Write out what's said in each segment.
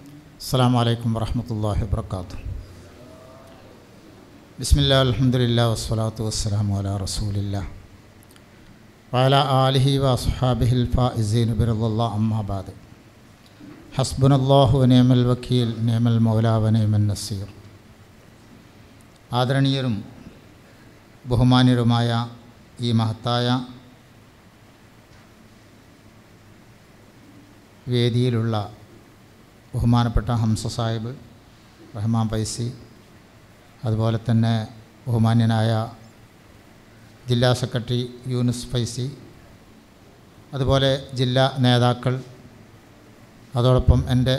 അസ്സാം വലൈക്കും വറഹമത്തല്ലാഹി വാബർക്കാത്തു ബിസ്മില്ലാ അലഹമുല്ലാ വസ്സലാത്തു വസ്സലാമു അലാ റസൂലില്ല വഅല ആലിഹി വസ്ഹാബിഹിൽ ഫായിസീൻ ബിറല്ലാ അമ്മാബാദ് ഹസ്ബുനല്ലാഹു നേമൽ വക്കീൽ നേമൽ മൗല വനേമൻ നസീർ ആദരണീയരും ബഹുമാന്യരുമായ ഈ മഹത്തായ വേദിയിലുള്ള ബഹുമാനപ്പെട്ട ഹംസ സാഹിബ് റഹ്മാൻ പൈസി അതുപോലെ തന്നെ ബഹുമാന്യനായ ജില്ലാ സെക്രട്ടറി യൂനുസ് ഫൈസി അതുപോലെ ജില്ലാ നേതാക്കൾ അതോടൊപ്പം എൻ്റെ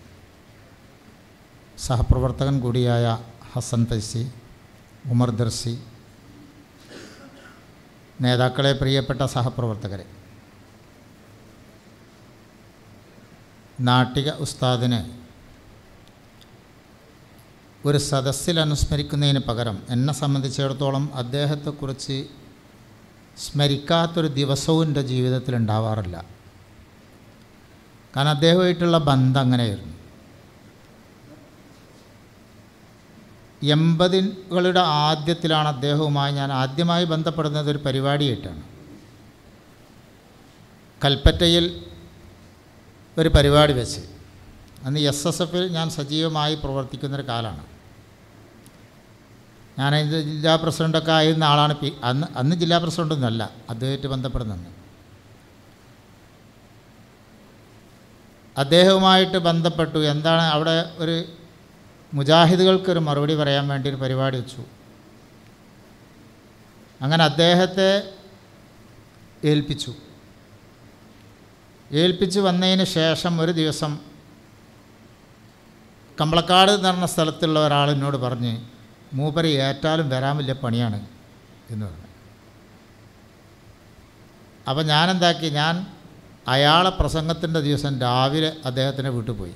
സഹപ്രവർത്തകൻ കൂടിയായ ഹസൻ ഫൈസി ഉമർ ദർസി നേതാക്കളെ പ്രിയപ്പെട്ട സഹപ്രവർത്തകരെ നാട്ടിക ഉസ്താദിനെ ഒരു സദസ്സിൽ അനുസ്മരിക്കുന്നതിന് പകരം എന്നെ സംബന്ധിച്ചിടത്തോളം അദ്ദേഹത്തെക്കുറിച്ച് സ്മരിക്കാത്തൊരു ദിവസവും എൻ്റെ ജീവിതത്തിൽ ഉണ്ടാവാറില്ല കാരണം അദ്ദേഹമായിട്ടുള്ള ബന്ധം അങ്ങനെയായിരുന്നു എൺപതുകളുടെ ആദ്യത്തിലാണ് അദ്ദേഹവുമായി ഞാൻ ആദ്യമായി ബന്ധപ്പെടുന്നത് ഒരു പരിപാടിയായിട്ടാണ് കൽപ്പറ്റയിൽ ഒരു പരിപാടി വെച്ച് അന്ന് എസ് എസ് എഫിൽ ഞാൻ സജീവമായി പ്രവർത്തിക്കുന്നൊരു കാലമാണ് ഞാൻ അതിൻ്റെ ജില്ലാ പ്രസിഡൻ്റൊക്കെ ആയിരുന്ന ആളാണ് പി അന്ന് അന്ന് ജില്ലാ പ്രസിഡൻ്റൊന്നുമല്ല അദ്ദേഹമായിട്ട് ബന്ധപ്പെടുന്നത് അദ്ദേഹവുമായിട്ട് ബന്ധപ്പെട്ടു എന്താണ് അവിടെ ഒരു മുജാഹിദുകൾക്കൊരു മറുപടി പറയാൻ വേണ്ടി ഒരു പരിപാടി വെച്ചു അങ്ങനെ അദ്ദേഹത്തെ ഏൽപ്പിച്ചു ഏൽപ്പിച്ച് വന്നതിന് ശേഷം ഒരു ദിവസം കമ്പളക്കാട് എന്ന് പറഞ്ഞ സ്ഥലത്തുള്ള ഒരാൾ എന്നോട് പറഞ്ഞ് മൂപ്പര് ഏറ്റാലും വരാൻ വലിയ പണിയാണ് എന്ന് പറഞ്ഞു അപ്പോൾ ഞാനെന്താക്കി ഞാൻ അയാളെ പ്രസംഗത്തിൻ്റെ ദിവസം രാവിലെ അദ്ദേഹത്തിൻ്റെ വീട്ടിൽ പോയി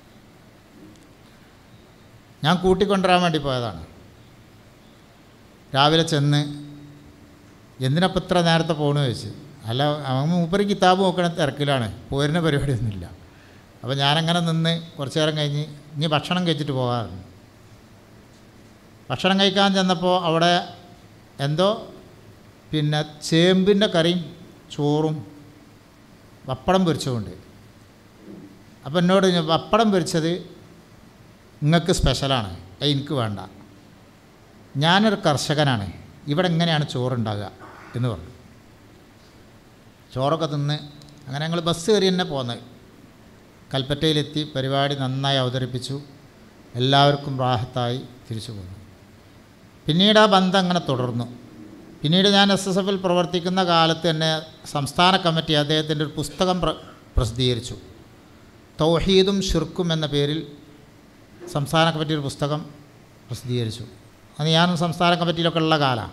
ഞാൻ കൂട്ടിക്കൊണ്ടുവരാൻ വേണ്ടി പോയതാണ് രാവിലെ ചെന്ന് എന്തിനപ്പം ഇത്ര നേരത്തെ പോകണമെന്ന് ചോദിച്ചു അല്ല അവൻ മൂപ്പര് കിതാബ് നോക്കണ തിരക്കിലാണ് പോരുന്ന പരിപാടിയൊന്നുമില്ല അപ്പോൾ ഞാനങ്ങനെ നിന്ന് കുറച്ച് നേരം കഴിഞ്ഞ് ഇനി ഭക്ഷണം കഴിച്ചിട്ട് പോകാറുണ്ട് ഭക്ഷണം കഴിക്കാൻ ചെന്നപ്പോൾ അവിടെ എന്തോ പിന്നെ ചേമ്പിൻ്റെ കറിയും ചോറും പപ്പടം പൊരിച്ചതുകൊണ്ട് അപ്പോൾ എന്നോട് പപ്പടം പൊരിച്ചത് നിങ്ങൾക്ക് സ്പെഷ്യലാണ് അത് എനിക്ക് വേണ്ട ഞാനൊരു കർഷകനാണ് ഇവിടെ എങ്ങനെയാണ് ചോറുണ്ടാകുക എന്ന് പറഞ്ഞു ചോറൊക്കെ തിന്ന് അങ്ങനെ ഞങ്ങൾ ബസ് കയറി തന്നെ പോന്നത് കൽപ്പറ്റയിലെത്തി പരിപാടി നന്നായി അവതരിപ്പിച്ചു എല്ലാവർക്കും റാഹത്തായി തിരിച്ചു പോന്നു പിന്നീട് ആ ബന്ധം അങ്ങനെ തുടർന്നു പിന്നീട് ഞാൻ എസ് എസ് എഫിൽ പ്രവർത്തിക്കുന്ന കാലത്ത് തന്നെ സംസ്ഥാന കമ്മിറ്റി അദ്ദേഹത്തിൻ്റെ ഒരു പുസ്തകം പ്ര പ്രസിദ്ധീകരിച്ചു തൗഹീദും ഷിർക്കും എന്ന പേരിൽ സംസ്ഥാന കമ്മിറ്റി ഒരു പുസ്തകം പ്രസിദ്ധീകരിച്ചു അത് ഞാനും സംസ്ഥാന കമ്മിറ്റിയിലൊക്കെ ഉള്ള കാലമാണ്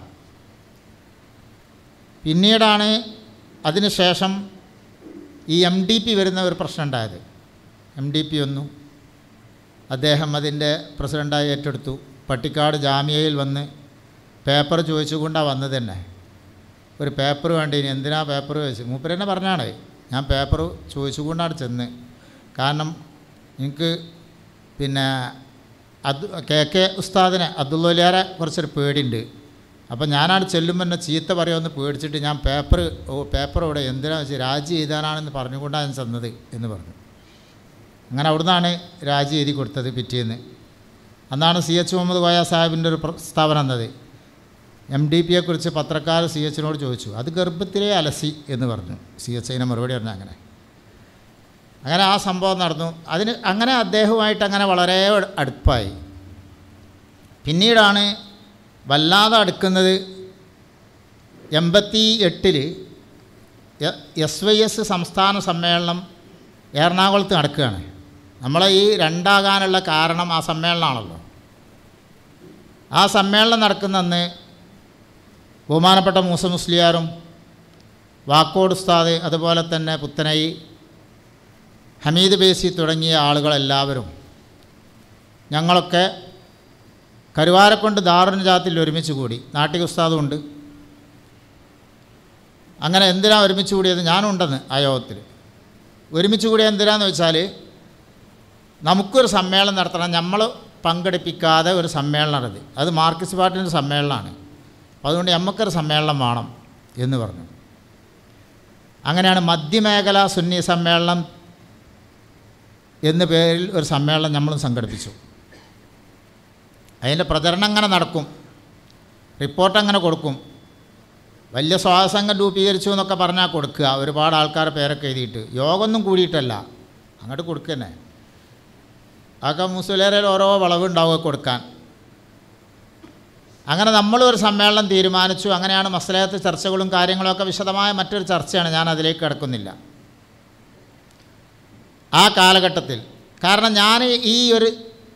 പിന്നീടാണ് അതിനുശേഷം ഈ എം ഡി പി വരുന്ന ഒരു പ്രശ്നം ഉണ്ടായത് എം ഡി പി വന്നു അദ്ദേഹം അതിൻ്റെ പ്രസിഡൻ്റായി ഏറ്റെടുത്തു പട്ടിക്കാട് ജാമ്യയിൽ വന്ന് പേപ്പർ ചോദിച്ചുകൊണ്ടാണ് വന്നത് തന്നെ ഒരു പേപ്പർ വേണ്ടി ഇനി എന്തിനാ പേപ്പർ ചോദിച്ചു മൂപ്പർ തന്നെ പറഞ്ഞാണ് ഞാൻ പേപ്പർ ചോദിച്ചുകൊണ്ടാണ് ചെന്ന് കാരണം എനിക്ക് പിന്നെ അത് കെ കെ ഉസ്താദിനെ അബ്ദുള്ളാരെ കുറച്ചൊരു പേടിയുണ്ട് അപ്പോൾ ഞാനാണ് ചെല്ലുമ്പോൾ എന്നെ ചീത്ത പറയുമെന്ന് പേടിച്ചിട്ട് ഞാൻ പേപ്പർ ഓ പേപ്പർ ഇവിടെ എന്തിനാണെന്ന് വെച്ചാൽ രാജി എഴുതാനാണെന്ന് പറഞ്ഞുകൊണ്ടാണ് ഞാൻ ചെന്നത് എന്ന് പറഞ്ഞു അങ്ങനെ അവിടുന്നാണ് രാജി എഴുതി കൊടുത്തത് പിറ്റേന്ന് അന്നാണ് സി എച്ച് മുഹമ്മദ് കോയ സാഹിബിൻ്റെ ഒരു പ്രസ്താവന എന്നത് എം ഡി പിയെക്കുറിച്ച് പത്രക്കാർ സി എച്ചിനോട് ചോദിച്ചു അത് ഗർഭത്തിലേ അലസി എന്ന് പറഞ്ഞു സി എച്ച് അതിനെ മറുപടി പറഞ്ഞു അങ്ങനെ അങ്ങനെ ആ സംഭവം നടന്നു അതിന് അങ്ങനെ അദ്ദേഹവുമായിട്ട് അങ്ങനെ വളരെ അടുപ്പായി പിന്നീടാണ് വല്ലാതെ അടുക്കുന്നത് എൺപത്തി എട്ടിൽ എസ് വൈ എസ് സംസ്ഥാന സമ്മേളനം എറണാകുളത്ത് നടക്കുകയാണ് നമ്മളെ ഈ രണ്ടാകാനുള്ള കാരണം ആ സമ്മേളനമാണല്ലോ ആ സമ്മേളനം നടക്കുന്നന്ന് ബഹുമാനപ്പെട്ട മൂസ മുസ്ലിയാരും വാക്കോട് ഉസ്താദ് അതുപോലെ തന്നെ പുത്തനൈ ഹമീദ് ബേസി തുടങ്ങിയ ആളുകളെല്ലാവരും ഞങ്ങളൊക്കെ കരുവാരക്കൊണ്ട് ദാറുൻ ജാത്തിൽ ഒരുമിച്ച് കൂടി നാട്ടിക ഉസ്താദും ഉണ്ട് അങ്ങനെ എന്തിനാ ഒരുമിച്ച് കൂടിയത് ഞാനുണ്ടെന്ന് ആ യോഗത്തിൽ ഒരുമിച്ച് കൂടിയ എന്തിനാന്ന് വെച്ചാൽ നമുക്കൊരു സമ്മേളനം നടത്തണം നമ്മൾ പങ്കെടുപ്പിക്കാതെ ഒരു സമ്മേളനം നടത്തി അത് മാർക്സിസ്റ്റ് പാർട്ടിൻ്റെ സമ്മേളനമാണ് അപ്പോൾ അതുകൊണ്ട് നമുക്കൊരു സമ്മേളനം വേണം എന്ന് പറഞ്ഞു അങ്ങനെയാണ് മധ്യമേഖല സുന്നി സമ്മേളനം എന്ന പേരിൽ ഒരു സമ്മേളനം നമ്മളും സംഘടിപ്പിച്ചു അതിൻ്റെ പ്രചരണം അങ്ങനെ നടക്കും റിപ്പോർട്ട് അങ്ങനെ കൊടുക്കും വലിയ സ്വാസംഘം രൂപീകരിച്ചു എന്നൊക്കെ പറഞ്ഞാൽ കൊടുക്കുക ഒരുപാട് ആൾക്കാരുടെ പേരൊക്കെ എഴുതിയിട്ട് യോഗമൊന്നും കൂടിയിട്ടല്ല അങ്ങോട്ട് കൊടുക്കന്നെ അതൊക്കെ മുസ്ലിം ഓരോ വളവുണ്ടാവുക കൊടുക്കാൻ അങ്ങനെ നമ്മളൊരു സമ്മേളനം തീരുമാനിച്ചു അങ്ങനെയാണ് മസലയത്ത് ചർച്ചകളും കാര്യങ്ങളൊക്കെ വിശദമായ മറ്റൊരു ചർച്ചയാണ് ഞാൻ അതിലേക്ക് കിടക്കുന്നില്ല ആ കാലഘട്ടത്തിൽ കാരണം ഞാൻ ഈ ഒരു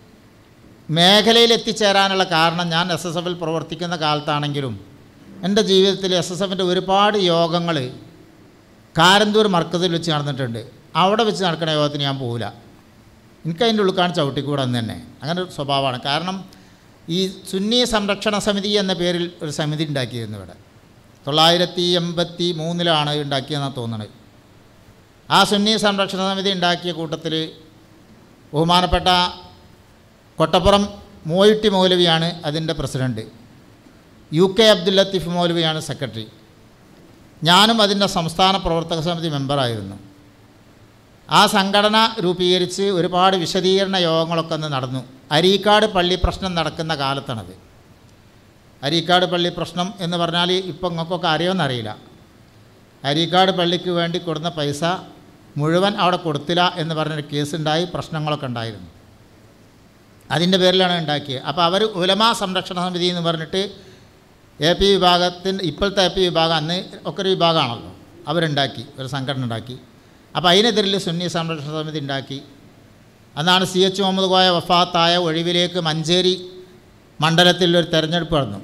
മേഖലയിൽ എത്തിച്ചേരാനുള്ള കാരണം ഞാൻ എസ് എസ് എഫിൽ പ്രവർത്തിക്കുന്ന കാലത്താണെങ്കിലും എൻ്റെ ജീവിതത്തിൽ എസ് എസ് എഫിൻ്റെ ഒരുപാട് യോഗങ്ങൾ കാരന്തൂർ മർക്കസിൽ വെച്ച് നടന്നിട്ടുണ്ട് അവിടെ വെച്ച് നടക്കുന്ന യോഗത്തിന് ഞാൻ പോകില്ല എനിക്ക് അതിൻ്റെ ഉള്ളിക്കാണ് ചവിട്ടിക്കൂടെ എന്ന് തന്നെ അങ്ങനെ ഒരു സ്വഭാവമാണ് കാരണം ഈ സുന്നി സംരക്ഷണ സമിതി എന്ന പേരിൽ ഒരു സമിതി ഉണ്ടാക്കിയിരുന്നു ഇവിടെ തൊള്ളായിരത്തി എൺപത്തി മൂന്നിലാണ് ഉണ്ടാക്കിയതെന്നാണ് തോന്നുന്നത് ആ സുന്നി സംരക്ഷണ സമിതി ഉണ്ടാക്കിയ കൂട്ടത്തിൽ ബഹുമാനപ്പെട്ട കൊട്ടപ്പുറം മോയിട്ടി മൗലവിയാണ് അതിൻ്റെ president U K Abdul Latheef മൗലവിയാണ് സെക്രട്ടറി ഞാനും അതിൻ്റെ സംസ്ഥാന പ്രവർത്തക സമിതി മെമ്പറായിരുന്നു ആ സംഘടന രൂപീകരിച്ച് ഒരുപാട് വിശദീകരണ യോഗങ്ങളൊക്കെ അന്ന് നടന്നു അരീക്കാട് പള്ളി പ്രശ്നം നടക്കുന്ന കാലത്താണത് അരീക്കാട് പള്ളി പ്രശ്നം എന്ന് പറഞ്ഞാൽ ഇപ്പം നിങ്ങൾക്കൊക്കെ അറിയുമെന്നറിയില്ല അരീക്കാട് പള്ളിക്ക് വേണ്ടി കൊടുന്ന പൈസ മുഴുവൻ അവിടെ കൊടുത്തില്ല എന്ന് പറഞ്ഞൊരു കേസുണ്ടായി പ്രശ്നങ്ങളൊക്കെ ഉണ്ടായിരുന്നു അതിൻ്റെ പേരിലാണ് ഉണ്ടാക്കിയത് അപ്പോൾ അവർ ഉലമാ സംരക്ഷണ സമിതി എന്ന് പറഞ്ഞിട്ട് എ പി വിഭാഗത്തിൻ്റെ ഇപ്പോഴത്തെ എ പി വിഭാഗം അന്ന് ഒക്കെ ഒരു വിഭാഗമാണല്ലോ അവരുണ്ടാക്കി ഒരു സംഘടന ഉണ്ടാക്കി അപ്പോൾ അതിനെതിരിൽ സുന്നി സംരക്ഷണ സമിതി ഉണ്ടാക്കി അന്നാണ് സി എച്ച് മുഹമ്മദ് കോയ വഫാത്തായ ഒഴിവിലേക്ക് മഞ്ചേരി മണ്ഡലത്തിൽ ഒരു തെരഞ്ഞെടുപ്പ് നടന്നു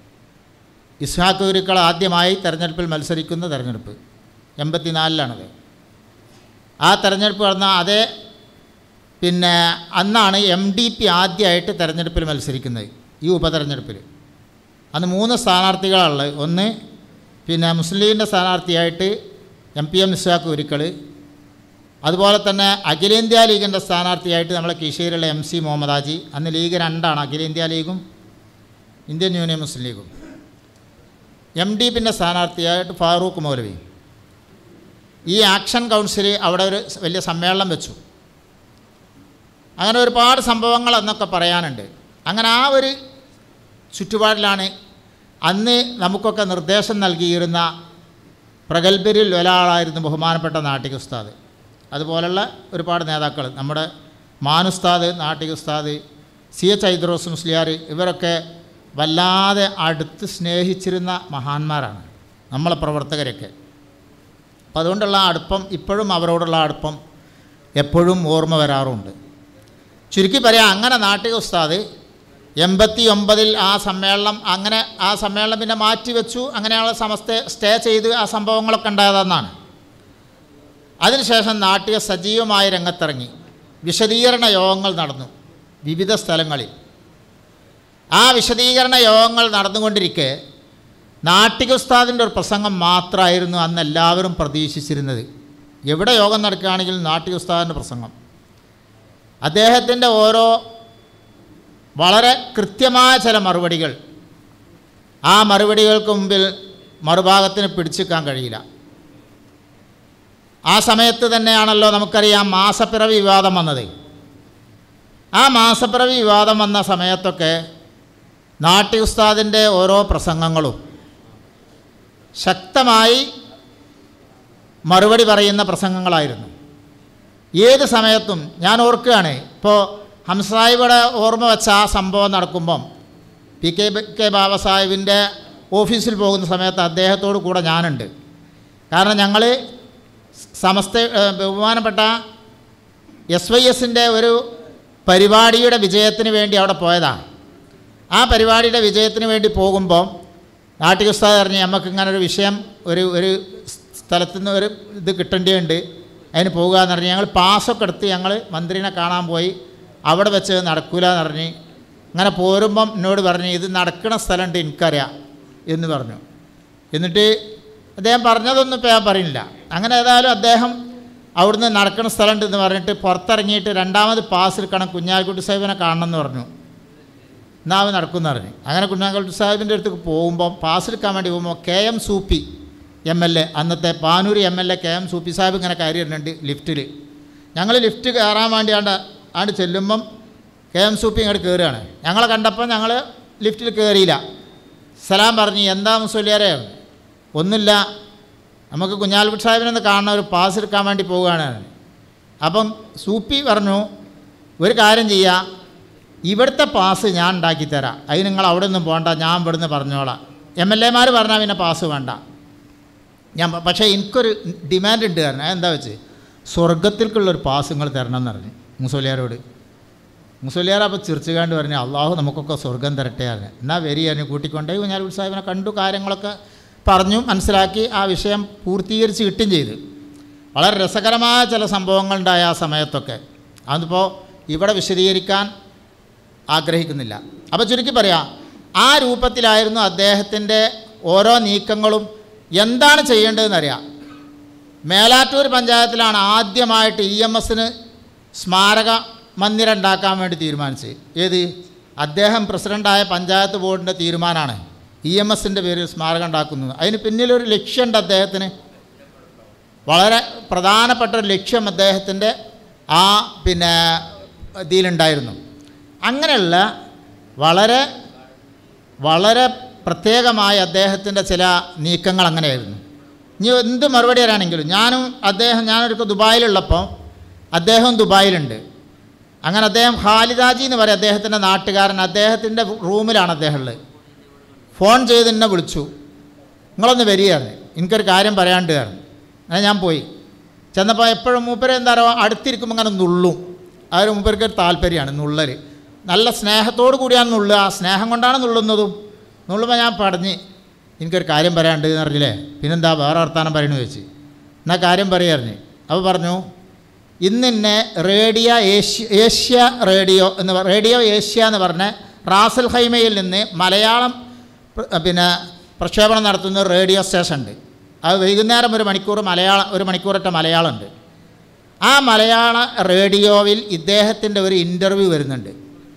ഇസ്ഹാഖ് ഗുരുക്കൾ ആദ്യമായി തെരഞ്ഞെടുപ്പിൽ മത്സരിക്കുന്ന തെരഞ്ഞെടുപ്പ് എൺപത്തിനാലിലാണത് ആ തെരഞ്ഞെടുപ്പ് നടന്ന അതേ പിന്നെ അന്നാണ് എം ഡി പി ആദ്യമായിട്ട് തെരഞ്ഞെടുപ്പിൽ മത്സരിക്കുന്നത് ഈ ഉപതെരഞ്ഞെടുപ്പിൽ അന്ന് മൂന്ന് സ്ഥാനാർത്ഥികളുള്ളത് ഒന്ന് പിന്നെ മുസ്ലിം ലീഗിൻ്റെ സ്ഥാനാർത്ഥിയായിട്ട് M P M Ishaq Gurukkal അതുപോലെ തന്നെ അഖിലേന്ത്യാ ലീഗിൻ്റെ സ്ഥാനാർത്ഥിയായിട്ട് നമ്മളെ കീശേരിയുള്ള എം സി മുഹമ്മദ് ഹാജി അന്ന് ലീഗ് രണ്ടാണ് അഖിലേന്ത്യാ ലീഗും ഇന്ത്യൻ യൂണിയൻ മുസ്ലിം ലീഗും എം ഡി പിൻ്റെ സ്ഥാനാർത്ഥിയായിട്ട് ഫാറൂഖ് മൗലവി ഈ ആക്ഷൻ കൗൺസിൽ അവിടെ ഒരു വലിയ സമ്മേളനം വെച്ചു അങ്ങനെ ഒരുപാട് സംഭവങ്ങൾ അന്നൊക്കെ പറയാനുണ്ട് അങ്ങനെ ആ ഒരു ചുറ്റുപാടിലാണ് അന്ന് നമുക്കൊക്കെ നിർദ്ദേശം നൽകിയിരുന്ന പ്രഗത്ഭരിൽ ഒരാളായിരുന്നു ബഹുമാനപ്പെട്ട നാട്ടിക ഉസ്താദ് അതുപോലുള്ള ഒരുപാട് നേതാക്കൾ നമ്മുടെ മാനുസ്താദ് നാട്ടിക ഉസ്താദ് സി എച്ച് ഐദ്രോസ് മുസ്ലിയാർ ഇവരൊക്കെ വല്ലാതെ അടുത്ത് സ്നേഹിച്ചിരുന്ന മഹാന്മാരാണ് നമ്മളെ പ്രവർത്തകരൊക്കെ അപ്പം അതുകൊണ്ടുള്ള അടുപ്പം ഇപ്പോഴും അവരോടുള്ള അടുപ്പം എപ്പോഴും ഓർമ്മ വരാറുണ്ട് ചുരുക്കി പറയാം അങ്ങനെ നാട്ടിക ഉസ്താദ് എൺപത്തി ഒമ്പതിൽ ആ സമ്മേളനം അങ്ങനെ ആ സമ്മേളനം പിന്നെ മാറ്റിവെച്ചു അങ്ങനെയുള്ള സമസ്ത സ്റ്റേ ചെയ്ത് ആ സംഭവങ്ങളൊക്കെ ഉണ്ടായതെന്നാണ് അതിനുശേഷം നാട്ടിക സജീവമായ രംഗത്തിറങ്ങി വിശദീകരണ യോഗങ്ങൾ നടന്നു വിവിധ സ്ഥലങ്ങളിൽ ആ വിശദീകരണ യോഗങ്ങൾ നടന്നുകൊണ്ടിരിക്കെ നാട്ടിക ഉസ്താദിൻ്റെ ഒരു പ്രസംഗം മാത്രമായിരുന്നു അന്ന് എല്ലാവരും പ്രതീക്ഷിച്ചിരുന്നത് എവിടെ യോഗം നടക്കുകയാണെങ്കിലും നാട്ടിക ഉസ്താദിൻ്റെ പ്രസംഗം അദ്ദേഹത്തിൻ്റെ ഓരോ വളരെ കൃത്യമായ ചില മറുപടികൾ ആ മറുപടികൾക്ക് മുമ്പിൽ മറുഭാഗത്തിന് പിടിച്ചെടുക്കാൻ കഴിയില്ല ആ സമയത്ത് തന്നെയാണല്ലോ നമുക്കറിയാം മാസപ്പിറവി വിവാദം വന്നത് ആ മാസപ്പിറവി വിവാദം വന്ന സമയത്തൊക്കെ നാട്ടി ഉസ്താദിൻ്റെ ഓരോ പ്രസംഗങ്ങളും ശക്തമായി മറുപടി പറയുന്ന പ്രസംഗങ്ങളായിരുന്നു ഏത് സമയത്തും ഞാൻ ഓർക്കുകയാണ് ഇപ്പോൾ ഹംസാഹിബിയുടെ ഓർമ്മ വെച്ച ആ സംഭവം നടക്കുമ്പം പി കെ കെ ബാബ സാഹിബിൻ്റെ ഓഫീസിൽ പോകുന്ന സമയത്ത് അദ്ദേഹത്തോട് കൂടെ ഞാനുണ്ട് കാരണം ഞങ്ങൾ സമസ്ത ഏഹ്, ബഹുമാനപ്പെട്ട എസ് വൈ എസിൻ്റെ ഒരു പരിപാടിയുടെ വിജയത്തിന് വേണ്ടി അവിടെ പോയതാണ് ആ പരിപാടിയുടെ വിജയത്തിന് വേണ്ടി പോകുമ്പോൾ നാട്ടിക ഉസ്താദ് അറിഞ്ഞ് നമുക്ക് ഇങ്ങനെ ഒരു വിഷയം ഒരു ഒരു സ്ഥലത്തു നിന്ന് ഒരു ഇത് കിട്ടേണ്ടതുണ്ട് അതിന് പോകുക എന്ന് പറഞ്ഞ് ഞങ്ങൾ പാസ്സൊക്കെ എടുത്ത് ഞങ്ങൾ മന്ത്രിനെ കാണാൻ പോയി അവിടെ വെച്ച് നടക്കൂല എന്ന് പറഞ്ഞ് അങ്ങനെ പോരുമ്പം എന്നോട് പറഞ്ഞ് ഇത് നടക്കുന്ന സ്ഥലമുണ്ട് എനിക്കറിയാം എന്ന് പറഞ്ഞു എന്നിട്ട് അദ്ദേഹം പറഞ്ഞതൊന്നും ഇപ്പോൾ ഞാൻ പറയുന്നില്ല അങ്ങനെ ഏതായാലും അദ്ദേഹം അവിടുന്ന് നടക്കുന്ന സ്ഥലമുണ്ട് എന്ന് പറഞ്ഞിട്ട് പുറത്തിറങ്ങിയിട്ട് രണ്ടാമത് പാസ് എടുക്കണം കുഞ്ഞാലിക്കുട്ടി സാഹിബിനെ കാണണം എന്ന് പറഞ്ഞു എന്നാൽ അവൻ നടക്കുമെന്ന് പറഞ്ഞു അങ്ങനെ കുഞ്ഞാലിക്കുട്ടി സാഹിബിൻ്റെ അടുത്തേക്ക് പോകുമ്പോൾ പാസ് എടുക്കാൻ വേണ്ടി പോകുമ്പോൾ K M Soopy M L A അന്നത്തെ Panoor M L A K M Soopy Sahib ഇങ്ങനെ കയറി വരുന്നുണ്ട് ലിഫ്റ്റിൽ ഞങ്ങൾ ലിഫ്റ്റ് കയറാൻ വേണ്ടി ആണ്ട് ആണ്ട് ചെല്ലുമ്പം കെ എം സൂപ്പി ഇങ്ങോട്ട് കയറുകയാണ് ഞങ്ങളെ കണ്ടപ്പോൾ ഞങ്ങൾ ലിഫ്റ്റിൽ കയറിയില്ല സലാം പറഞ്ഞു എന്താ മുസ്ലിയാരെ ഒന്നുമില്ല നമുക്ക് കുഞ്ഞാലിക്കുട്ടി സാഹിബിനെ ഒന്ന് കാണണം ഒരു പാസ് എടുക്കാൻ വേണ്ടി പോവുകയാണ് അപ്പം സൂപ്പി പറഞ്ഞു ഒരു കാര്യം ചെയ്യാം ഇവിടുത്തെ പാസ് ഞാൻ ഉണ്ടാക്കി തരാം അതിന് നിങ്ങൾ അവിടെ ഒന്നും പോകണ്ട ഞാൻ ഇവിടുന്ന് പറഞ്ഞോളാം എം എൽ എമാർ പറഞ്ഞാൽ പിന്നെ പാസ് വേണ്ട ഞാൻ പ- പക്ഷേ എനിക്കൊരു ഡിമാൻഡ് ഉണ്ട് കാരണം എന്താ വെച്ച് സ്വർഗത്തിലേക്കുള്ളൊരു പാസ് നിങ്ങൾ തരണം എന്ന് പറഞ്ഞു മുസോലിയാരോട് മുസോലിയാർ അപ്പോൾ ചിരിച്ചുകാണ്ട് പറഞ്ഞു അള്ളാഹു നമുക്കൊക്കെ സ്വർഗം തരട്ടെ പറഞ്ഞു എന്നാൽ വരി പറഞ്ഞു കൂട്ടിക്കൊണ്ടേ കുഞ്ഞാൽ സാഹിബിനെ കണ്ടു കാര്യങ്ങളൊക്കെ പറഞ്ഞു മനസ്സിലാക്കി ആ വിഷയം പൂർത്തീകരിച്ച് കിട്ടുകയും ചെയ്തു വളരെ രസകരമായ ചില സംഭവങ്ങളുണ്ടായ ആ സമയത്തൊക്കെ അതിപ്പോൾ ഇവിടെ വിശദീകരിക്കാൻ ആഗ്രഹിക്കുന്നില്ല അപ്പോൾ ചുരുക്കി പറയാം ആ രൂപത്തിലായിരുന്നു അദ്ദേഹത്തിൻ്റെ ഓരോ നീക്കങ്ങളും എന്താണ് ചെയ്യേണ്ടതെന്നറിയാം മേലാറ്റൂർ പഞ്ചായത്തിലാണ് ആദ്യമായിട്ട് ഇ എം എസിന് സ്മാരക മന്ദിരം ഉണ്ടാക്കാൻ വേണ്ടി തീരുമാനിച്ചത് ഏത് അദ്ദേഹം പ്രസിഡൻ്റായ പഞ്ചായത്ത് ബോർഡിൻ്റെ തീരുമാനമാണ് ഇ എം എസിൻ്റെ പേരിൽ സ്മാരകം ഉണ്ടാക്കുന്നത് അതിന് പിന്നിലൊരു ലക്ഷ്യമുണ്ട് അദ്ദേഹത്തിന് വളരെ പ്രധാനപ്പെട്ട ഒരു ലക്ഷ്യം അദ്ദേഹത്തിൻ്റെ ആ പിന്നെ ഇതിലുണ്ടായിരുന്നു അങ്ങനെയുള്ള വളരെ വളരെ പ്രത്യേകമായ അദ്ദേഹത്തിൻ്റെ ചില നീക്കങ്ങൾ അങ്ങനെയായിരുന്നു ഇനി എന്ത് മറുപടി തരാണെങ്കിലും ഞാനും അദ്ദേഹം ഞാനൊരു ദുബായിലുള്ളപ്പോൾ അദ്ദേഹം ദുബായിലുണ്ട് അങ്ങനെ അദ്ദേഹം ഖാലിദാജി എന്ന് പറയും അദ്ദേഹത്തിൻ്റെ നാട്ടുകാരൻ അദ്ദേഹത്തിൻ്റെ റൂമിലാണ് അദ്ദേഹം ഉള്ളത് ഫോൺ ചെയ്ത് എന്നെ വിളിച്ചു നിങ്ങളൊന്ന് വരികയാണ് എനിക്കൊരു കാര്യം പറയാണ്ട് കാരണം അങ്ങനെ ഞാൻ പോയി ചെന്നപ്പോൾ എപ്പോഴും മൂപ്പര് എന്താ പറയുക അടുത്തിരിക്കുമ്പോൾ അങ്ങനെ നുള്ളും ആ ഒരു മൂപ്പർക്ക് ഒരു താല്പര്യമാണ് നുള്ളൽ നല്ല സ്നേഹത്തോടു കൂടിയാണ് നുള്ളുക ആ സ്നേഹം കൊണ്ടാണ് നുള്ളുന്നതും നുള്ളുമ്പോൾ ഞാൻ പറഞ്ഞ് എനിക്കൊരു കാര്യം പറയാണ്ട് എന്ന് പറഞ്ഞില്ലേ പിന്നെന്താ വേറെ വർത്താനം പറയണു ചോദിച്ച് എന്നാൽ കാര്യം പറയാറിഞ്ഞ് അപ്പോൾ പറഞ്ഞു ഇന്നിന്നെ റേഡിയോ ഏഷ്യ ഏഷ്യ റേഡിയോ എന്ന് പറ- റേഡിയോ ഏഷ്യ എന്ന് പറഞ്ഞ റാസൽ ഹൈമയിൽ നിന്ന് മലയാളം പ്ര- പിന്നെ പ്രക്ഷേപണം നടത്തുന്ന ഒരു റേഡിയോ സ്റ്റേഷൻ ഉണ്ട് അത് വൈകുന്നേരം ഒരു മണിക്കൂർ മലയാളം ഒരു മണിക്കൂറൊറ്റ മലയാളമുണ്ട് ആ മലയാള റേഡിയോയിൽ ഇദ്ദേഹത്തിൻ്റെ ഒരു ഇൻ്റർവ്യൂ വരുന്നുണ്ട്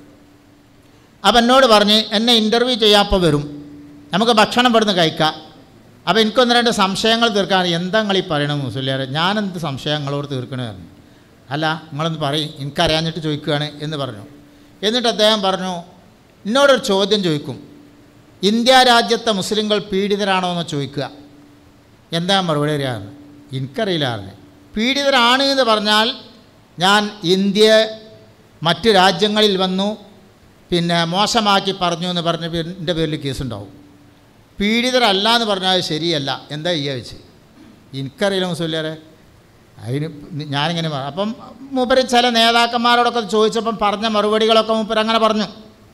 അപ്പം എന്നോട് പറഞ്ഞ് എന്നെ ഇൻ്റർവ്യൂ ചെയ്യാപ്പോൾ വരും നമുക്ക് ഭക്ഷണം ഇവിടുന്ന് കഴിക്കാം അപ്പോൾ എനിക്കൊന്ന് രണ്ട് സംശയങ്ങൾ തീർക്കാൻ എന്താ നിങ്ങൾ ഈ പറയണത് മുസ്ലിയാരെ ഞാനെന്ത് സംശയങ്ങളോട് തീർക്കണമായിരുന്നു അല്ല നിങ്ങളൊന്ന് പറയും എനിക്കറിയാഞ്ഞിട്ട് ചോദിക്കുകയാണ് എന്ന് പറഞ്ഞു എന്നിട്ട് അദ്ദേഹം പറഞ്ഞു എന്നോടൊരു ചോദ്യം ചോദിക്കും ഇന്ത്യ രാജ്യത്തെ മുസ്ലിങ്ങൾ പീഡിതരാണോ എന്ന് ചോദിക്കുക എന്താ മറുപടി അറിയാമെന്ന് എനിക്കറിയില്ലായിരുന്നു പീഡിതരാണ് എന്ന് പറഞ്ഞാൽ ഞാൻ ഇന്ത്യ മറ്റ് രാജ്യങ്ങളിൽ വന്നു പിന്നെ മോശമാക്കി പറഞ്ഞു എന്ന് പറഞ്ഞ എൻ്റെ പേരിൽ കേസുണ്ടാവും പീഡിതരല്ല എന്ന് പറഞ്ഞാൽ ശരിയല്ല എന്താ ചെയ്യുക വെച്ച് എനിക്കറിയില്ല മുസ്ലിയാരെ അതിന് ഞാനിങ്ങനെ പറ- അപ്പം മൂപ്പര് ചില നേതാക്കന്മാരോടൊക്കെ ചോദിച്ചപ്പം പറഞ്ഞ മറുപടികളൊക്കെ മൂപ്പര് അങ്ങനെ പറഞ്ഞു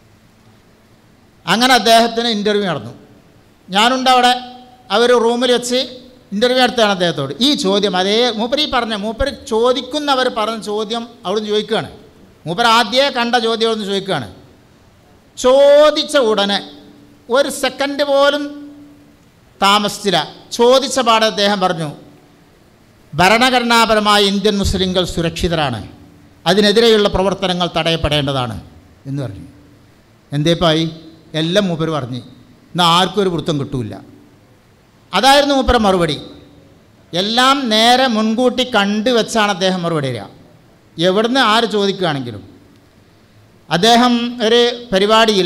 അങ്ങനെ അദ്ദേഹത്തിന് ഇൻ്റർവ്യൂ നടന്നു ഞാനുണ്ട് അവിടെ അവർ റൂമിൽ വെച്ച് ഇൻ്റർവ്യൂ നടത്തുകയാണ് അദ്ദേഹത്തോട് ഈ ചോദ്യം അതേ മൂപ്പര് ഈ പറഞ്ഞ മൂപ്പര് ചോദിക്കുന്നവർ പറഞ്ഞ ചോദ്യം അവിടുന്ന് ചോദിക്കുകയാണ് മൂപ്പര് ആദ്യമേ കണ്ട ചോദ്യം അവിടുന്ന് ചോദിക്കുകയാണ് ചോദിച്ച ഉടനെ ഒരു സെക്കൻഡ് പോലും താമസിച്ചില്ല ചോദിച്ച പാടെ അദ്ദേഹം പറഞ്ഞു ഭരണഘടനാപരമായ ഇന്ത്യൻ മുസ്ലിങ്ങൾ സുരക്ഷിതരാണ് അതിനെതിരെയുള്ള പ്രവർത്തനങ്ങൾ തടയപ്പെടേണ്ടതാണ് എന്ന് പറഞ്ഞു എന്തേപ്പായി എല്ലാം മൂപ്പര് പറഞ്ഞു എന്നാൽ ആർക്കും ഒരു വൃത്തം കിട്ടൂല അതായിരുന്നു മൂപ്പര മറുപടി എല്ലാം നേരെ മുൻകൂട്ടി കണ്ടു വെച്ചാണ് അദ്ദേഹം മറുപടി തരിക എവിടുന്ന് ആര് ചോദിക്കുകയാണെങ്കിലും അദ്ദേഹം ഒരു പരിപാടിയിൽ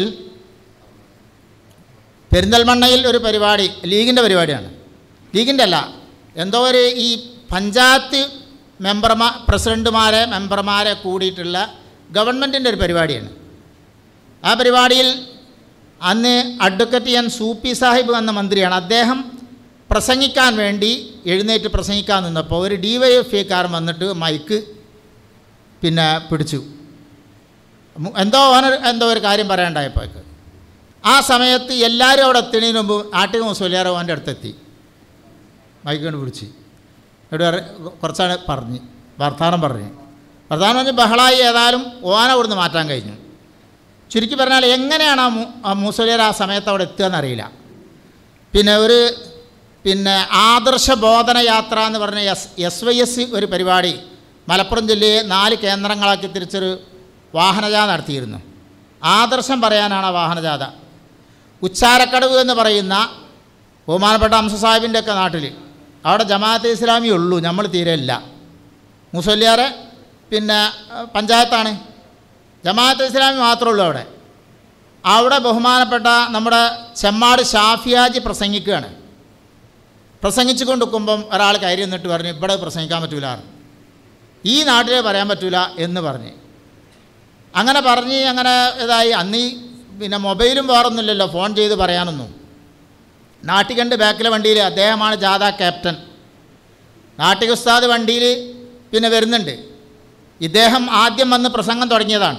പെരിന്തൽമണ്ണയിൽ ഒരു പരിപാടി ലീഗിൻ്റെ പരിപാടിയാണ് ലീഗിൻ്റെ അല്ല എന്തോ ഒരു ഈ പഞ്ചായത്ത് മെമ്പർമാർ പ്രസിഡൻറ്റുമാരെ മെമ്പർമാരെ കൂടിയിട്ടുള്ള ഗവൺമെൻറ്റിൻ്റെ ഒരു പരിപാടിയാണ് ആ പരിപാടിയിൽ അന്ന് അഡ്വക്കറ്റ് എൻ സൂപ്പി സാഹിബ് എന്ന മന്ത്രിയാണ് അദ്ദേഹം പ്രസംഗിക്കാൻ വേണ്ടി എഴുന്നേറ്റ് പ്രസംഗിക്കാൻ നിന്നപ്പോൾ ഒരു ഡി വൈ എഫ് ഐക്കാരൻ വന്നിട്ട് മൈക്ക് പിന്നെ പിടിച്ചു മു- എന്തോ ഓനർ എന്തോ ഒരു കാര്യം പറയാണ്ടായപ്പോഴേക്ക് ആ സമയത്ത് എല്ലാവരും അവിടെ എത്തുന്നതിന് മുമ്പ് ആട്ടിക മുസ്ലിയാരോ അവൻ്റെ അടുത്തെത്തി മൈക്ക് കൊണ്ട് പിടിച്ച് ഇവിടെ കുറച്ചാണ് പറഞ്ഞ് വർത്തമാനം പറഞ്ഞ് വർത്തമാനം പറഞ്ഞ് ബഹളായി ഏതായാലും ഓന അവിടുന്ന് മാറ്റാൻ കഴിഞ്ഞു ചുരുക്കി പറഞ്ഞാൽ എങ്ങനെയാണ് ആ മു- ആ മൂസലിയർ ആ സമയത്ത് അവിടെ എത്തുക എന്നറിയില്ല പിന്നെ ഒരു പിന്നെ ആദർശ ബോധന യാത്ര എന്ന് പറഞ്ഞ എസ് എസ് വൈ എസ് ഒരു പരിപാടി മലപ്പുറം ജില്ലയെ നാല് കേന്ദ്രങ്ങളാക്കി തിരിച്ചൊരു വാഹനജാഥ നടത്തിയിരുന്നു ആദർശം പറയാനാണ് ആ വാഹനജാഥ ഉച്ചാരക്കടവ് എന്ന് പറയുന്ന ബഹുമാനപ്പെട്ട അംസ സാഹിബിൻ്റെ ഒക്കെ നാട്ടിൽ അവിടെ ജമാഅത്തെ ഇസ്ലാമി ഉള്ളൂ നമ്മൾ തീരെ ഇല്ല മുസല്യാറെ പിന്നെ അഹ്, പഞ്ചായത്താണ് ജമാഅത്തെ ഇസ്ലാമി മാത്രമേ ഉള്ളൂ അവിടെ അവിടെ ബഹുമാനപ്പെട്ട നമ്മുടെ ചെമ്മാട് ഷാഫിയാജി പ്രസംഗിക്കുകയാണ് പ്രസംഗിച്ചു കൊണ്ടിരിക്കുമ്പം ഒരാൾ കയറി നിന്നിട്ട് പറഞ്ഞു ഇവിടെ പ്രസംഗിക്കാൻ പറ്റൂല എന്ന്. ഈ നാട്ടിലെ പറയാൻ പറ്റൂല എന്ന് പറഞ്ഞ് അങ്ങനെ പറഞ്ഞ് അങ്ങനെ ഇതായി അന്ന് ഈ പിന്നെ മൊബൈലും വേറൊന്നുമില്ലല്ലോ ഫോൺ ചെയ്ത് പറയാനൊന്നും നാട്ടികണ്ട് ബാക്കിലെ വണ്ടിയിൽ അദ്ദേഹമാണ് ജാഥ ക്യാപ്റ്റൻ നാട്ടിക ഉസ്താദ് വണ്ടിയിൽ പിന്നെ വരുന്നുണ്ട് ഇദ്ദേഹം ആദ്യം വന്ന് പ്രസംഗം തുടങ്ങിയതാണ്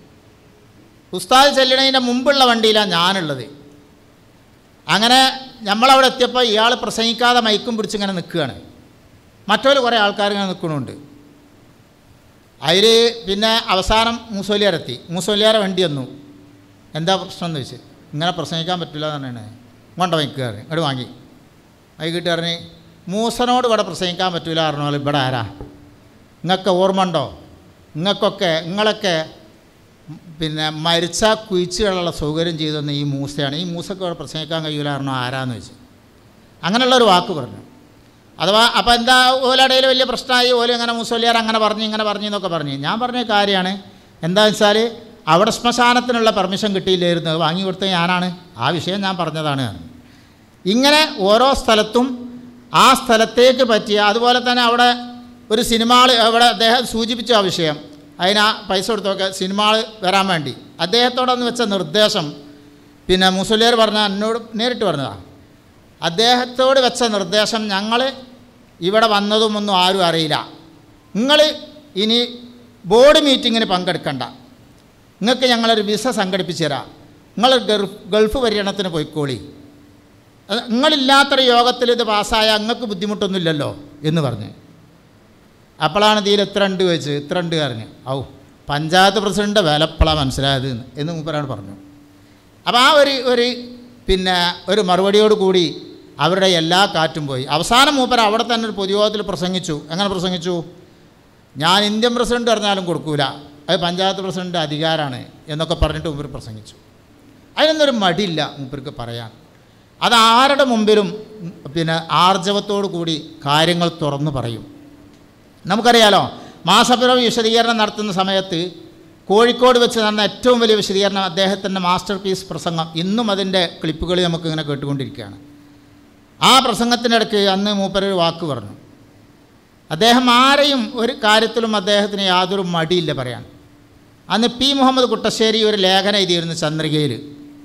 ഉസ്താദ് ചെല്ലണതിൻ്റെ മുമ്പുള്ള വണ്ടിയിലാണ് ഞാനുള്ളത് അങ്ങനെ നമ്മളവിടെ എത്തിയപ്പോൾ ഇയാൾ പ്രസംഗിക്കാതെ മൈക്കും പിടിച്ചിങ്ങനെ നിൽക്കുകയാണ് മറ്റൊരു കുറേ ആൾക്കാർ ഇങ്ങനെ നിൽക്കണുണ്ട് അതിൽ പിന്നെ അവസാനം മൂസോലിയാരെത്തി മൂസോലിയാരെ വണ്ടി വന്നു എന്താ പ്രശ്നം എന്ന് ചോദിച്ചു ഇങ്ങനെ പ്രസംഗിക്കാൻ പറ്റില്ല എന്ന് പറഞ്ഞാണ് കൊണ്ട വയ്ക്കുകയാണ് ഇങ്ങോട്ട് വാങ്ങി വൈകിട്ട് പറഞ്ഞ് മൂസനോട് ഇവിടെ പ്രസംഗിക്കാൻ പറ്റില്ല പറഞ്ഞാൽ ഇവിടെ ആരാ നിങ്ങൾക്ക് ഓർമ്മ ഉണ്ടോ നിങ്ങൾക്കൊക്കെ നിങ്ങളൊക്കെ പിന്നെ മരിച്ച കുഴിച്ചുകളുള്ള സൗകര്യം ചെയ്തു തന്ന ഈ മൂസയാണ് ഈ മൂസക്ക് ഇവിടെ പ്രസംഗിക്കാൻ കഴിയില്ല പറഞ്ഞോ ആരാന്ന് വെച്ച് അങ്ങനെയുള്ള ഒരു വാക്ക് പറഞ്ഞു അഥവാ അപ്പോൾ എന്താ ഓലടയിൽ വലിയ പ്രശ്നമായി ഓല ഇങ്ങനെ മുസോലിയാർ അങ്ങനെ പറഞ്ഞു ഇങ്ങനെ പറഞ്ഞു എന്നൊക്കെ പറഞ്ഞു ഞാൻ പറഞ്ഞ കാര്യമാണ് എന്താണെന്ന് വെച്ചാൽ അവിടെ ശ്മശാനത്തിനുള്ള പെർമിഷൻ കിട്ടിയില്ലായിരുന്നു അത് വാങ്ങി കൊടുത്ത ഞാനാണ് ആ വിഷയം ഞാൻ പറഞ്ഞതാണ് ഇങ്ങനെ ഓരോ സ്ഥലത്തും ആ സ്ഥലത്തേക്ക് പറ്റിയ അതുപോലെ തന്നെ അവിടെ ഒരു സിനിമാൾ അവിടെ അദ്ദേഹം സൂചിപ്പിച്ച ആ വിഷയം അതിന് ആ പൈസ കൊടുത്തൊക്കെ സിനിമാൾ വരാൻ വേണ്ടി അദ്ദേഹത്തോടൊന്ന് വെച്ച നിർദ്ദേശം പിന്നെ മുസലിയർ പറഞ്ഞ എന്നോട് നേരിട്ട് പറഞ്ഞതാണ് അദ്ദേഹത്തോട് വെച്ച നിർദ്ദേശം ഞങ്ങൾ ഇവിടെ വന്നതും ഒന്നും ആരും അറിയില്ല നിങ്ങൾ ഇനി ബോർഡ് മീറ്റിങ്ങിന് പങ്കെടുക്കണ്ട നിങ്ങൾക്ക് ഞങ്ങളൊരു വിസ സംഘടിപ്പിച്ച് തരാം നിങ്ങൾ ഗൾഫ് ഗൾഫ് പര്യടനത്തിന് പോയിക്കോളി അത് നിങ്ങളില്ലാത്തൊരു യോഗത്തിൽ ഇത് പാസ്സായാൽ നിങ്ങൾക്ക് ബുദ്ധിമുട്ടൊന്നുമില്ലല്ലോ എന്ന് പറഞ്ഞ് അപ്പോഴാണ് ഇതിൽ എത്ര ഉണ്ട് വെച്ച് ഇത്ര ഉണ്ട് പറഞ്ഞു ഔ പഞ്ചായത്ത് പ്രസിഡൻ്റെ വിലപ്പോഴാണ് മനസ്സിലായത് എന്ന് എന്ന് മൂപ്പരാണ് പറഞ്ഞു അപ്പോൾ ആ ഒരു ഒരു പിന്നെ ഒരു മറുപടിയോട് കൂടി അവരുടെ എല്ലാ കാറ്റും പോയി അവസാനം മൂപ്പർ അവിടെ തന്നെ ഒരു പൊതുയോഗത്തിൽ പ്രസംഗിച്ചു എങ്ങനെ പ്രസംഗിച്ചു ഞാൻ ഇന്ത്യൻ പ്രസിഡന്റ് പറഞ്ഞാലും കൊടുക്കൂല അത് പഞ്ചായത്ത് പ്രസിഡന്റ് അധികാരമാണ് എന്നൊക്കെ പറഞ്ഞിട്ട് മൂപ്പർ പ്രസംഗിച്ചു അതിനൊന്നൊരു മടിയില്ല മൂപ്പർക്ക് പറയാൻ അത് ആരുടെ മുമ്പിലും ഉം, പിന്നെ ആർജവത്തോടു കൂടി കാര്യങ്ങൾ തുറന്നു പറയും നമുക്കറിയാലോ മാസപ്പിറവി വിശദീകരണം നടത്തുന്ന സമയത്ത് കോഴിക്കോട് വെച്ച് നടന്ന ഏറ്റവും വലിയ വിശദീകരണം അദ്ദേഹത്തിൻ്റെ മാസ്റ്റർ പീസ് പ്രസംഗം ഇന്നും അതിൻ്റെ ക്ലിപ്പുകൾ നമുക്കിങ്ങനെ കേട്ടുകൊണ്ടിരിക്കുകയാണ് ആ പ്രസംഗത്തിനിടയ്ക്ക് അന്ന് മൂപ്പരൊരു വാക്ക് പറഞ്ഞു അദ്ദേഹം ആരെയും ഒരു കാര്യത്തിലും അദ്ദേഹത്തിന് യാതൊരു മടിയില്ല പറയാൻ അന്ന് പി മുഹമ്മദ് കുട്ടശ്ശേരി ഒരു ലേഖനം എഴുതിയിരുന്നു ചന്ദ്രികയിൽ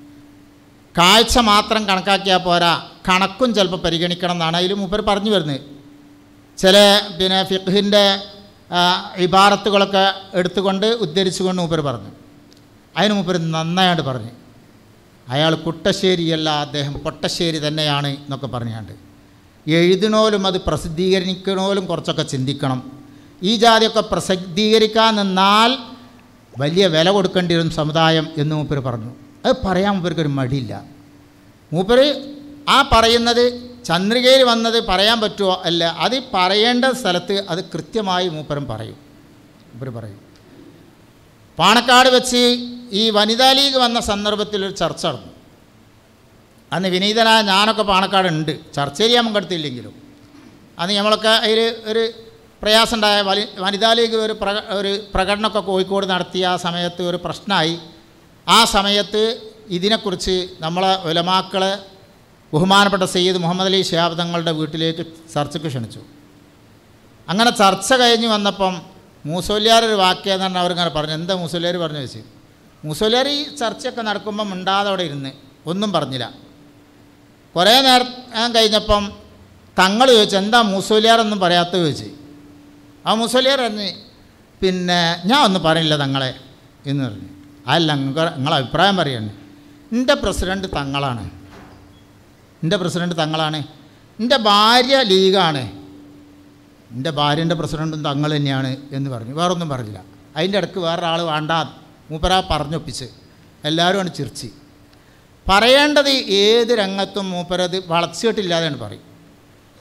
കാഴ്ച മാത്രം കണക്കാക്കിയാൽ പോരാ കണക്കും ചിലപ്പോൾ പരിഗണിക്കണം എന്നാണ് അതിൽ മൂപ്പർ പറഞ്ഞു വരുന്നത് ചില പിന്നെ ഫിഖിൻ്റെ ഇബാറത്തുകളൊക്കെ എടുത്തുകൊണ്ട് ഉദ്ധരിച്ചുകൊണ്ട് മൂപ്പർ പറഞ്ഞു അതിന് മൂപ്പർ നന്നായിട്ട് പറഞ്ഞു അയാൾ കുട്ടശ്ശേരിയല്ല അദ്ദേഹം പൊട്ടശ്ശേരി തന്നെയാണ് എന്നൊക്കെ പറഞ്ഞാണ്ട് എഴുതണോലും അത് പ്രസിദ്ധീകരിക്കണോലും കുറച്ചൊക്കെ ചിന്തിക്കണം ഈ ജാതിയൊക്കെ പ്രസിദ്ധീകരിക്കാൻ നിന്നാൽ വലിയ വില കൊടുക്കേണ്ടി വരും സമുദായം എന്ന് മൂപ്പർ പറഞ്ഞു അത് പറയാൻ മൂപ്പർക്കൊരു മടിയില്ല മൂപ്പർ ആ പറയുന്നത് ചന്ദ്രികയിൽ വന്നത് പറയാൻ പറ്റുമോ അല്ല അത് പറയേണ്ട സ്ഥലത്ത് അത് കൃത്യമായി മൂപ്പരും പറയും മൂപ്പർ പറയും പാണക്കാട് വെച്ച് ഈ വനിതാ ലീഗ് വന്ന സന്ദർഭത്തിൽ ഒരു ചർച്ച നടന്നു അന്ന് വിനീതനായ ഞാനൊക്കെ പാണക്കാട് ഉണ്ട് ചർച്ച ചെയ്യാൻ പങ്കെടുത്തില്ലെങ്കിലും അന്ന് നമ്മളൊക്കെ അതിൽ ഒരു പ്രയാസം ഉണ്ടായ വലി വനിതാ ലീഗ് ഒരു പ്രക ഒരു പ്രകടനമൊക്കെ കോഴിക്കോട് നടത്തിയ ആ സമയത്ത് ഒരു പ്രശ്നമായി ആ സമയത്ത് ഇതിനെക്കുറിച്ച് നമ്മളെ ഉലമാക്കളെ ബഹുമാനപ്പെട്ട സയ്യിദ് മുഹമ്മദ് അലി ഷിഹാബ് തങ്ങളുടെ വീട്ടിലേക്ക് ചർച്ചയ്ക്ക് ക്ഷണിച്ചു അങ്ങനെ ചർച്ച കഴിഞ്ഞ് വന്നപ്പം മൂസോലിയാർ ഒരു വാക്യം എന്ന് പറഞ്ഞാൽ അവരിങ്ങനെ പറഞ്ഞു എന്താ മൂസോലിയാർ പറഞ്ഞു വെച്ച് മൂസോലിയാർ ഈ ചർച്ചയൊക്കെ നടക്കുമ്പോൾ മിണ്ടാതെ അവിടെ ഇരുന്ന് ഒന്നും പറഞ്ഞില്ല കുറേ നേരം കഴിഞ്ഞപ്പം തങ്ങൾ ചോദിച്ചു എന്താ മൂസോലിയാർ ഒന്നും പറയാത്ത ചോദിച്ചു ആ മൂസോലിയാർ പറഞ്ഞു പിന്നെ ഞാൻ ഒന്നും പറയില്ല തങ്ങളെ എന്ന് പറഞ്ഞു അല്ല നിങ്ങളെ അഭിപ്രായം പറയാണ് എൻ്റെ പ്രസിഡൻറ്റ് തങ്ങളാണ് എൻ്റെ പ്രസിഡൻറ്റ് തങ്ങളാണ് എൻ്റെ ഭാര്യ ലീഗാണ് എൻ്റെ ഭാര്യൻ്റെ പ്രസിഡൻറ്റും തങ്ങൾ തന്നെയാണ് എന്ന് പറഞ്ഞു വേറൊന്നും പറഞ്ഞില്ല അതിൻ്റെ ഇടയ്ക്ക് വേറൊരാൾ വേണ്ട മൂപ്പരാ പറഞ്ഞൊപ്പിച്ച് എല്ലാവരും ചിരിച്ച് പറയേണ്ടത് ഏത് രംഗത്തും മൂപ്പരത് വളച്ചിട്ടില്ലാതെയാണ് പറയും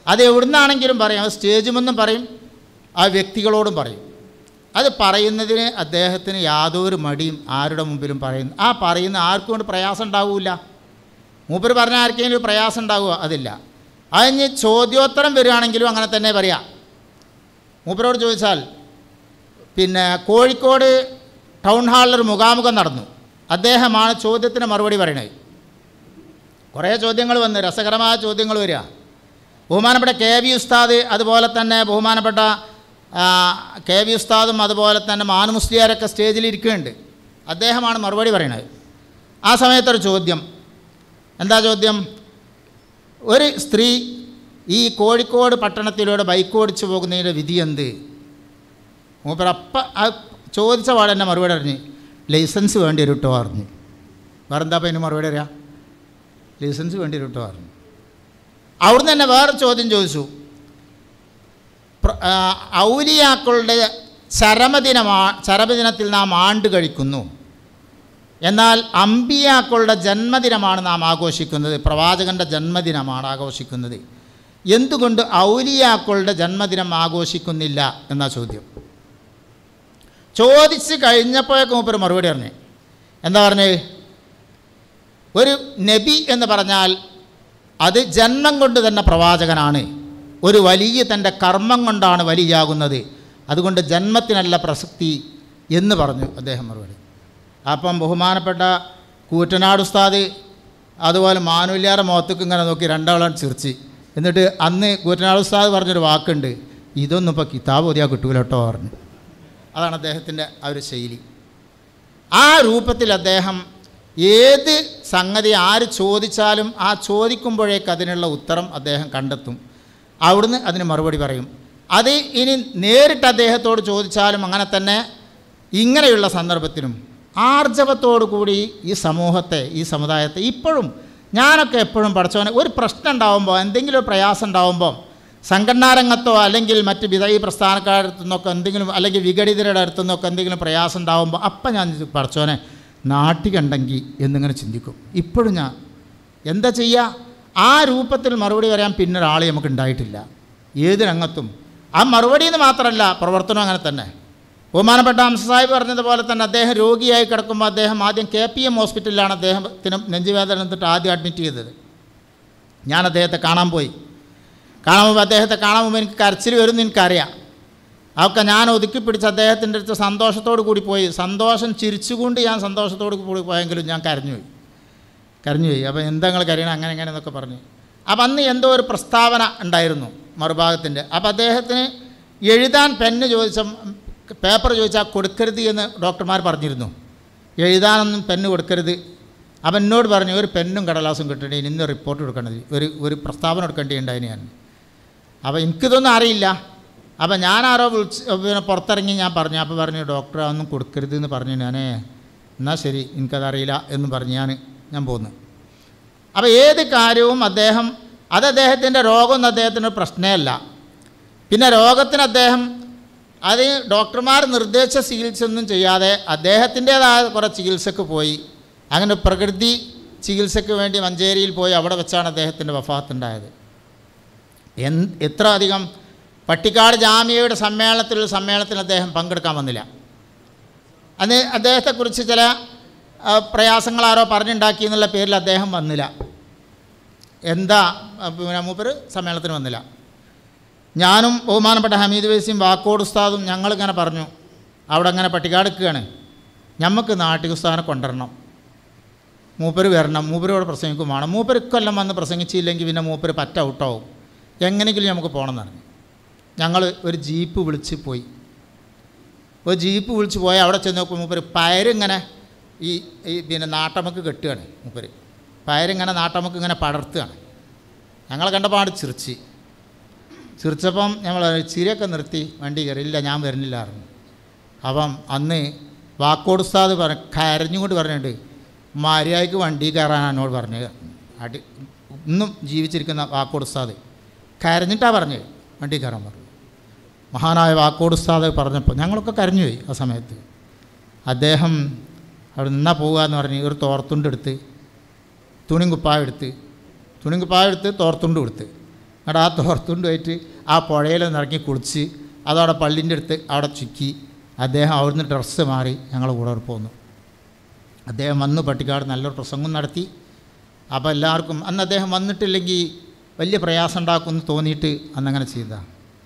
അത് എവിടുന്നാണെങ്കിലും പറയും അത് സ്റ്റേജുമെന്നും പറയും ആ വ്യക്തികളോടും പറയും അത് പറയുന്നതിന് അദ്ദേഹത്തിന് യാതൊരു മടിയും ആരുടെ മുമ്പിലും പറയുന്നു ആ പറയുന്ന ആർക്കും കൊണ്ട് പ്രയാസം ഉണ്ടാവില്ല മൂപ്പർ പറഞ്ഞ ആർക്കെങ്കിലും പ്രയാസം ഉണ്ടാവുക അതില്ല അതിന് ചോദ്യോത്തരം വരികയാണെങ്കിലും അങ്ങനെ തന്നെ പറയാം മൂപ്പരോട് ചോദിച്ചാൽ പിന്നെ കോഴിക്കോട് ടൗൺ ഹാളിൽ ഒരു മുഖാമുഖം നടന്നു അദ്ദേഹമാണ് ചോദ്യത്തിന് മറുപടി പറയുന്നത് കുറേ ചോദ്യങ്ങൾ വന്ന് രസകരമായ ചോദ്യങ്ങൾ വരിക ബഹുമാനപ്പെട്ട കെ വി ഉസ്താദ് അതുപോലെ തന്നെ ബഹുമാനപ്പെട്ട ആ, കെ വി ഉസ്താദും അതുപോലെ തന്നെ മാനു മുസ്ലിയാരൊക്കെ സ്റ്റേജിൽ ഇരിക്കുന്നുണ്ട് അദ്ദേഹമാണ് മറുപടി പറയുന്നത് ആ സമയത്തൊരു ചോദ്യം എന്താ ചോദ്യം ഒരു സ്ത്രീ ഈ കോഴിക്കോട് പട്ടണത്തിലൂടെ ബൈക്ക് ഓടിച്ചു പോകുന്നതിൻ്റെ വിധി എന്ത് മൂപ്പരപ്പ ആ ചോദിച്ച പാടെ തന്നെ മറുപടി അറിഞ്ഞ് ലൈസൻസ് വേണ്ടി വരും കേട്ടോ പറഞ്ഞു വേറെ എന്താ അപ്പം അതിന് മറുപടി അറിയാം ലൈസൻസ് വേണ്ടി വരും കേട്ടോ പറഞ്ഞു അവിടുന്ന് തന്നെ വേറെ ചോദ്യം ചോദിച്ചു പ്ര- ആ, ഔലിയാക്കളുടെ ചരമദിനമാ ചരമദിനത്തിൽ നാം ആണ്ട് കഴിക്കുന്നു എന്നാൽ അമ്പിയാക്കളുടെ ജന്മദിനമാണ് നാം ആഘോഷിക്കുന്നത് പ്രവാചകൻ്റെ ജന്മദിനമാണ് ആഘോഷിക്കുന്നത് എന്തുകൊണ്ട് ഔലിയാക്കളുടെ ജന്മദിനം ആഘോഷിക്കുന്നില്ല എന്ന ചോദ്യം ചോദിച്ച് കഴിഞ്ഞപ്പോഴേക്കും മൂപ്പര് മറുപടി പറഞ്ഞു എന്താ പറഞ്ഞത് ഒരു നബി എന്ന് പറഞ്ഞാൽ അത് ജന്മം കൊണ്ട് തന്നെ പ്രവാചകനാണ് ഒരു വലിയ തൻ്റെ കർമ്മം കൊണ്ടാണ് വലിയാകുന്നത് അതുകൊണ്ട് ജന്മത്തിനല്ല പ്രസക്തി എന്ന് പറഞ്ഞു അദ്ദേഹം മറുപടി അപ്പം ബഹുമാനപ്പെട്ട കൂറ്റനാട് ഉസ്താദ് അതുപോലെ മാനുല്യാറെ മുഖത്തേക്ക് ഇങ്ങനെ നോക്കി രണ്ടാളും ചിരിച്ച് എന്നിട്ട് അന്ന് കൂറ്റനാട് ഉസ്താദ് പറഞ്ഞൊരു വാക്കുണ്ട് ഇതൊന്നും ഇപ്പോൾ കിതാബ് ഓതിയാൽ കിട്ടൂല കേട്ടോ പറഞ്ഞു അതാണ് അദ്ദേഹത്തിൻ്റെ ആ ഒരു ശൈലി ആ രൂപത്തിൽ അദ്ദേഹം ഏത് സംഗതി ആര് ചോദിച്ചാലും ആ ചോദിക്കുമ്പോഴേക്ക് അതിനുള്ള ഉത്തരം അദ്ദേഹം കണ്ടെത്തും അവിടുന്ന് അതിന് മറുപടി പറയും അത് ഇനി നേരിട്ട് അദ്ദേഹത്തോട് ചോദിച്ചാലും അങ്ങനെ തന്നെ ഇങ്ങനെയുള്ള സന്ദർഭത്തിലും ആർജവത്തോടു കൂടി ഈ സമൂഹത്തെ ഈ സമുദായത്തെ ഇപ്പോഴും ഞാനൊക്കെ എപ്പോഴും പഠിച്ചവനെ ഒരു പ്രശ്നം ഉണ്ടാകുമ്പോൾ എന്തെങ്കിലും ഒരു പ്രയാസം ഉണ്ടാകുമ്പോൾ സംഘടനാ രംഗത്തോ അല്ലെങ്കിൽ മറ്റ് വിധയി പ്രസ്ഥാനക്കാരുടെ അടുത്തു നിന്നൊക്കെ എന്തെങ്കിലും അല്ലെങ്കിൽ വിഘടിതരുടെ അടുത്തു നിന്നൊക്കെ എന്തെങ്കിലും പ്രയാസം ഉണ്ടാകുമ്പോൾ അപ്പം ഞാൻ പഠിച്ചോനെ നാട്ടികണ്ടെങ്കിൽ എന്നിങ്ങനെ ചിന്തിക്കും ഇപ്പോഴും ഞാൻ എന്താ ചെയ്യുക ആ രൂപത്തിൽ മറുപടി പറയാൻ പിന്നെ ഒരാളെ നമുക്ക് ഉണ്ടായിട്ടില്ല ഏത് രംഗത്തും ആ മറുപടി എന്ന് മാത്രമല്ല പ്രവർത്തനം അങ്ങനെ തന്നെ ബഹുമാനപ്പെട്ട ഹംസ സാഹിബ് പറഞ്ഞതുപോലെ തന്നെ അദ്ദേഹം രോഗിയായി കിടക്കുമ്പോൾ അദ്ദേഹം ആദ്യം കെ പി എം ഹോസ്പിറ്റലിലാണ് അദ്ദേഹത്തിന് നെഞ്ചുവേദന എന്നിട്ട് ആദ്യം അഡ്മിറ്റ് ചെയ്തത് ഞാൻ അദ്ദേഹത്തെ കാണാൻ പോയി കാണാൻ പോകുമ്പോൾ അദ്ദേഹത്തെ കാണാൻ പോകുമ്പോൾ എനിക്ക് കരച്ചിൽ വരുമെന്ന് എനിക്കറിയാം അതൊക്കെ ഞാൻ ഒതുക്കി പിടിച്ച് അദ്ദേഹത്തിൻ്റെ അടുത്ത് സന്തോഷത്തോടു കൂടി പോയി സന്തോഷം ചിരിച്ചുകൊണ്ട് ഞാൻ സന്തോഷത്തോടു കൂടി പോയെങ്കിലും ഞാൻ കരഞ്ഞുപോയി കരഞ്ഞുപോയി അപ്പോൾ എന്താ നിങ്ങൾ കരയണം അങ്ങനെ അങ്ങനെ എന്നൊക്കെ പറഞ്ഞു അപ്പം അന്ന് എന്തോ ഒരു പ്രസ്താവന ഉണ്ടായിരുന്നു മറുഭാഗത്തിൻ്റെ അപ്പോൾ അദ്ദേഹത്തിന് എഴുതാൻ പെന്ന് ചോദിച്ച പേപ്പർ ചോദിച്ചാൽ കൊടുക്കരുത് എന്ന് ഡോക്ടർമാർ പറഞ്ഞിരുന്നു എഴുതാനൊന്നും പെന്ന് കൊടുക്കരുത് അപ്പം എന്നോട് പറഞ്ഞു ഒരു പെന്നും കടലാസും കിട്ടേണ്ടി ഇന്ന് റിപ്പോർട്ട് കൊടുക്കേണ്ടത് ഒരു ഒരു പ്രസ്താവന കൊടുക്കേണ്ടിയുണ്ടായിന് ഞാൻ അപ്പോൾ എനിക്കിതൊന്നും അറിയില്ല അപ്പോൾ ഞാൻ ആരോ വിളിച്ച് പിന്നെ പുറത്തിറങ്ങി ഞാൻ പറഞ്ഞു അപ്പോൾ പറഞ്ഞു ഡോക്ടർ അതൊന്നും കൊടുക്കരുത് എന്ന് പറഞ്ഞു ഞാനേ എന്നാൽ ശരി എനിക്കതറിയില്ല എന്ന് പറഞ്ഞ് ഞാൻ ഞാൻ പോന്നു അപ്പോൾ ഏത് കാര്യവും അദ്ദേഹം അത് അദ്ദേഹത്തിൻ്റെ രോഗമൊന്നും അദ്ദേഹത്തിന് പ്രശ്നമല്ല പിന്നെ രോഗത്തിന് അദ്ദേഹം അത് ഡോക്ടർമാർ നിർദ്ദേശിച്ച ചികിത്സയൊന്നും ചെയ്യാതെ അദ്ദേഹത്തിൻ്റേതായ കുറേ ചികിത്സക്ക് പോയി അങ്ങനെ പ്രകൃതി ചികിത്സയ്ക്ക് വേണ്ടി മഞ്ചേരിയിൽ പോയി അവിടെ വെച്ചാണ് അദ്ദേഹത്തിൻ്റെ വഫാത്തുണ്ടായത് എൻ എത്ര അധികം പട്ടിക്കാട് ജാമ്യയുടെ സമ്മേളനത്തിൽ സമ്മേളനത്തിൽ അദ്ദേഹം പങ്കെടുക്കാൻ വന്നില്ല അന്ന് അദ്ദേഹത്തെക്കുറിച്ച് ചില ആ, പ്രയാസങ്ങൾ ആരോ പറഞ്ഞുണ്ടാക്കി എന്നുള്ള പേരിൽ അദ്ദേഹം വന്നില്ല എന്താ ആ, പിന്നെ മൂപ്പര് സമ്മേളനത്തിന് വന്നില്ല ഞാനും ബഹുമാനപ്പെട്ട ഹമീദ് വൈസിയും വാക്കോട് ഉസ്താദും ഞങ്ങളിങ്ങനെ പറഞ്ഞു അവിടെ അങ്ങനെ പട്ടികാടുക്കുകയാണ് ഞമ്മക്ക് നാട്ടിക ഉസ്താദിനെ കൊണ്ടുവരണം മൂപ്പര് വരണം മൂപ്പര് ഇവിടെ പ്രസംഗിക്കും വേണം മൂപ്പര് ഇക്കൊല്ലം വന്ന് പ്രസംഗിച്ചില്ലെങ്കിൽ പിന്നെ മൂപ്പര് പറ്റ ഔട്ടാവും എങ്ങനെയെങ്കിലും നമുക്ക് പോകണം എന്ന് പറഞ്ഞു ഞങ്ങൾ ഒരു ജീപ്പ് വിളിച്ച് പോയി ഒരു ജീപ്പ് വിളിച്ച് പോയി അവിടെ ചെന്ന് നോക്കുമ്പോൾ മൂപ്പര് പയരിങ്ങനെ ഈ ഈ പിന്നെ നാട്ടമക്ക് കെട്ടുകയാണ് മൂപ്പര് പയരിങ്ങനെ നാട്ടമക്ക് ഇങ്ങനെ പടർത്തുകയാണ് ഞങ്ങൾ കണ്ടപാട് ചിരിച്ച് ചിരിച്ചപ്പം ഞങ്ങൾ ചിരിയൊക്കെ നിർത്തി വണ്ടി കയറി ഇല്ല ഞാൻ വരുന്നില്ല പറഞ്ഞു അപ്പം അന്ന് വാക്കോട് ഉസ്താദ് പറ കരഞ്ഞുകൊണ്ട് പറഞ്ഞിട്ടുണ്ട് മര്യാദയ്ക്ക് വണ്ടി കയറാൻ എന്നോട് പറഞ്ഞത് അടി ഇന്നും ജീവിച്ചിരിക്കുന്ന വാക്കോട് ഉസ്താദ് കരഞ്ഞിട്ടാണ് പറഞ്ഞത് വണ്ടി കയറാൻ പറഞ്ഞു മഹാനായ വാക്കോട് ഉസ്താദ് പറഞ്ഞപ്പോൾ ഞങ്ങളൊക്കെ കരഞ്ഞുപോയി ആ സമയത്ത് അദ്ദേഹം അവിടെ നിന്നാ പോകുക എന്ന് പറഞ്ഞ് ഒരു തോർത്തുണ്ട് എടുത്ത് തുണിയും കുപ്പായം എടുത്ത് തുണിയും കുപ്പായം എടുത്ത് തോർത്തുണ്ട് കൊടുത്ത് എന്നിട്ട് ആ തോർത്തുകൊണ്ട് പോയിട്ട് ആ പുഴയിൽ ഇറങ്ങി കുളിച്ച് അതവിടെ പള്ളിൻ്റെ അടുത്ത് അവിടെ ചുക്കി അദ്ദേഹം അവിടുന്ന് ഡ്രസ്സ് മാറി ഞങ്ങൾ കൂടെ പോന്നു അദ്ദേഹം വന്ന് പട്ടിക്കാട് നല്ലൊരു പ്രസംഗം നടത്തി അപ്പോൾ എല്ലാവർക്കും അന്ന് അദ്ദേഹം വന്നിട്ടില്ലെങ്കിൽ വലിയ പ്രയാസം ഉണ്ടാക്കുമെന്ന് തോന്നിയിട്ട് അന്നങ്ങനെ ചെയ്തതാണ്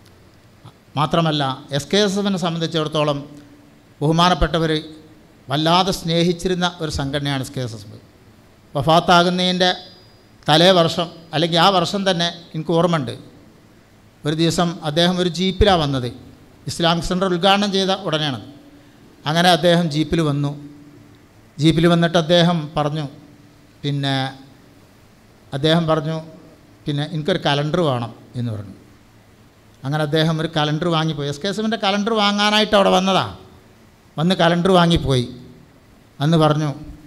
മാത്രമല്ല എസ് കെ എസ് എഫിനെ സംബന്ധിച്ചിടത്തോളം ബഹുമാനപ്പെട്ടവർ വല്ലാതെ സ്നേഹിച്ചിരുന്ന ഒരു സംഘടനയാണ് S K S S F വഫാത്താകുന്നതിൻ്റെ തലേ വർഷം അല്ലെങ്കിൽ ആ വർഷം തന്നെ എനിക്ക് ഓർമ്മയുണ്ട് ഒരു ദിവസം അദ്ദേഹം ഒരു ജീപ്പിലാണ് വന്നത് ഇസ്ലാമിക് സെൻറ്റർ ഉദ്ഘാടനം ചെയ്ത ഉടനെയാണ് അങ്ങനെ അദ്ദേഹം ജീപ്പിൽ വന്നു ജീപ്പിൽ വന്നിട്ട് അദ്ദേഹം പറഞ്ഞു പിന്നെ അദ്ദേഹം പറഞ്ഞു പിന്നെ എനിക്കൊരു കലണ്ടർ വേണം എന്ന് പറഞ്ഞു അങ്ങനെ അദ്ദേഹം ഒരു കലണ്ടർ വാങ്ങിപ്പോയി എസ് കെ എസ് എഫിൻ്റെ കലണ്ടർ വാങ്ങാനായിട്ട് അവിടെ വന്നതാ വന്ന് കലണ്ടർ വാങ്ങിപ്പോയി അന്ന് പറഞ്ഞു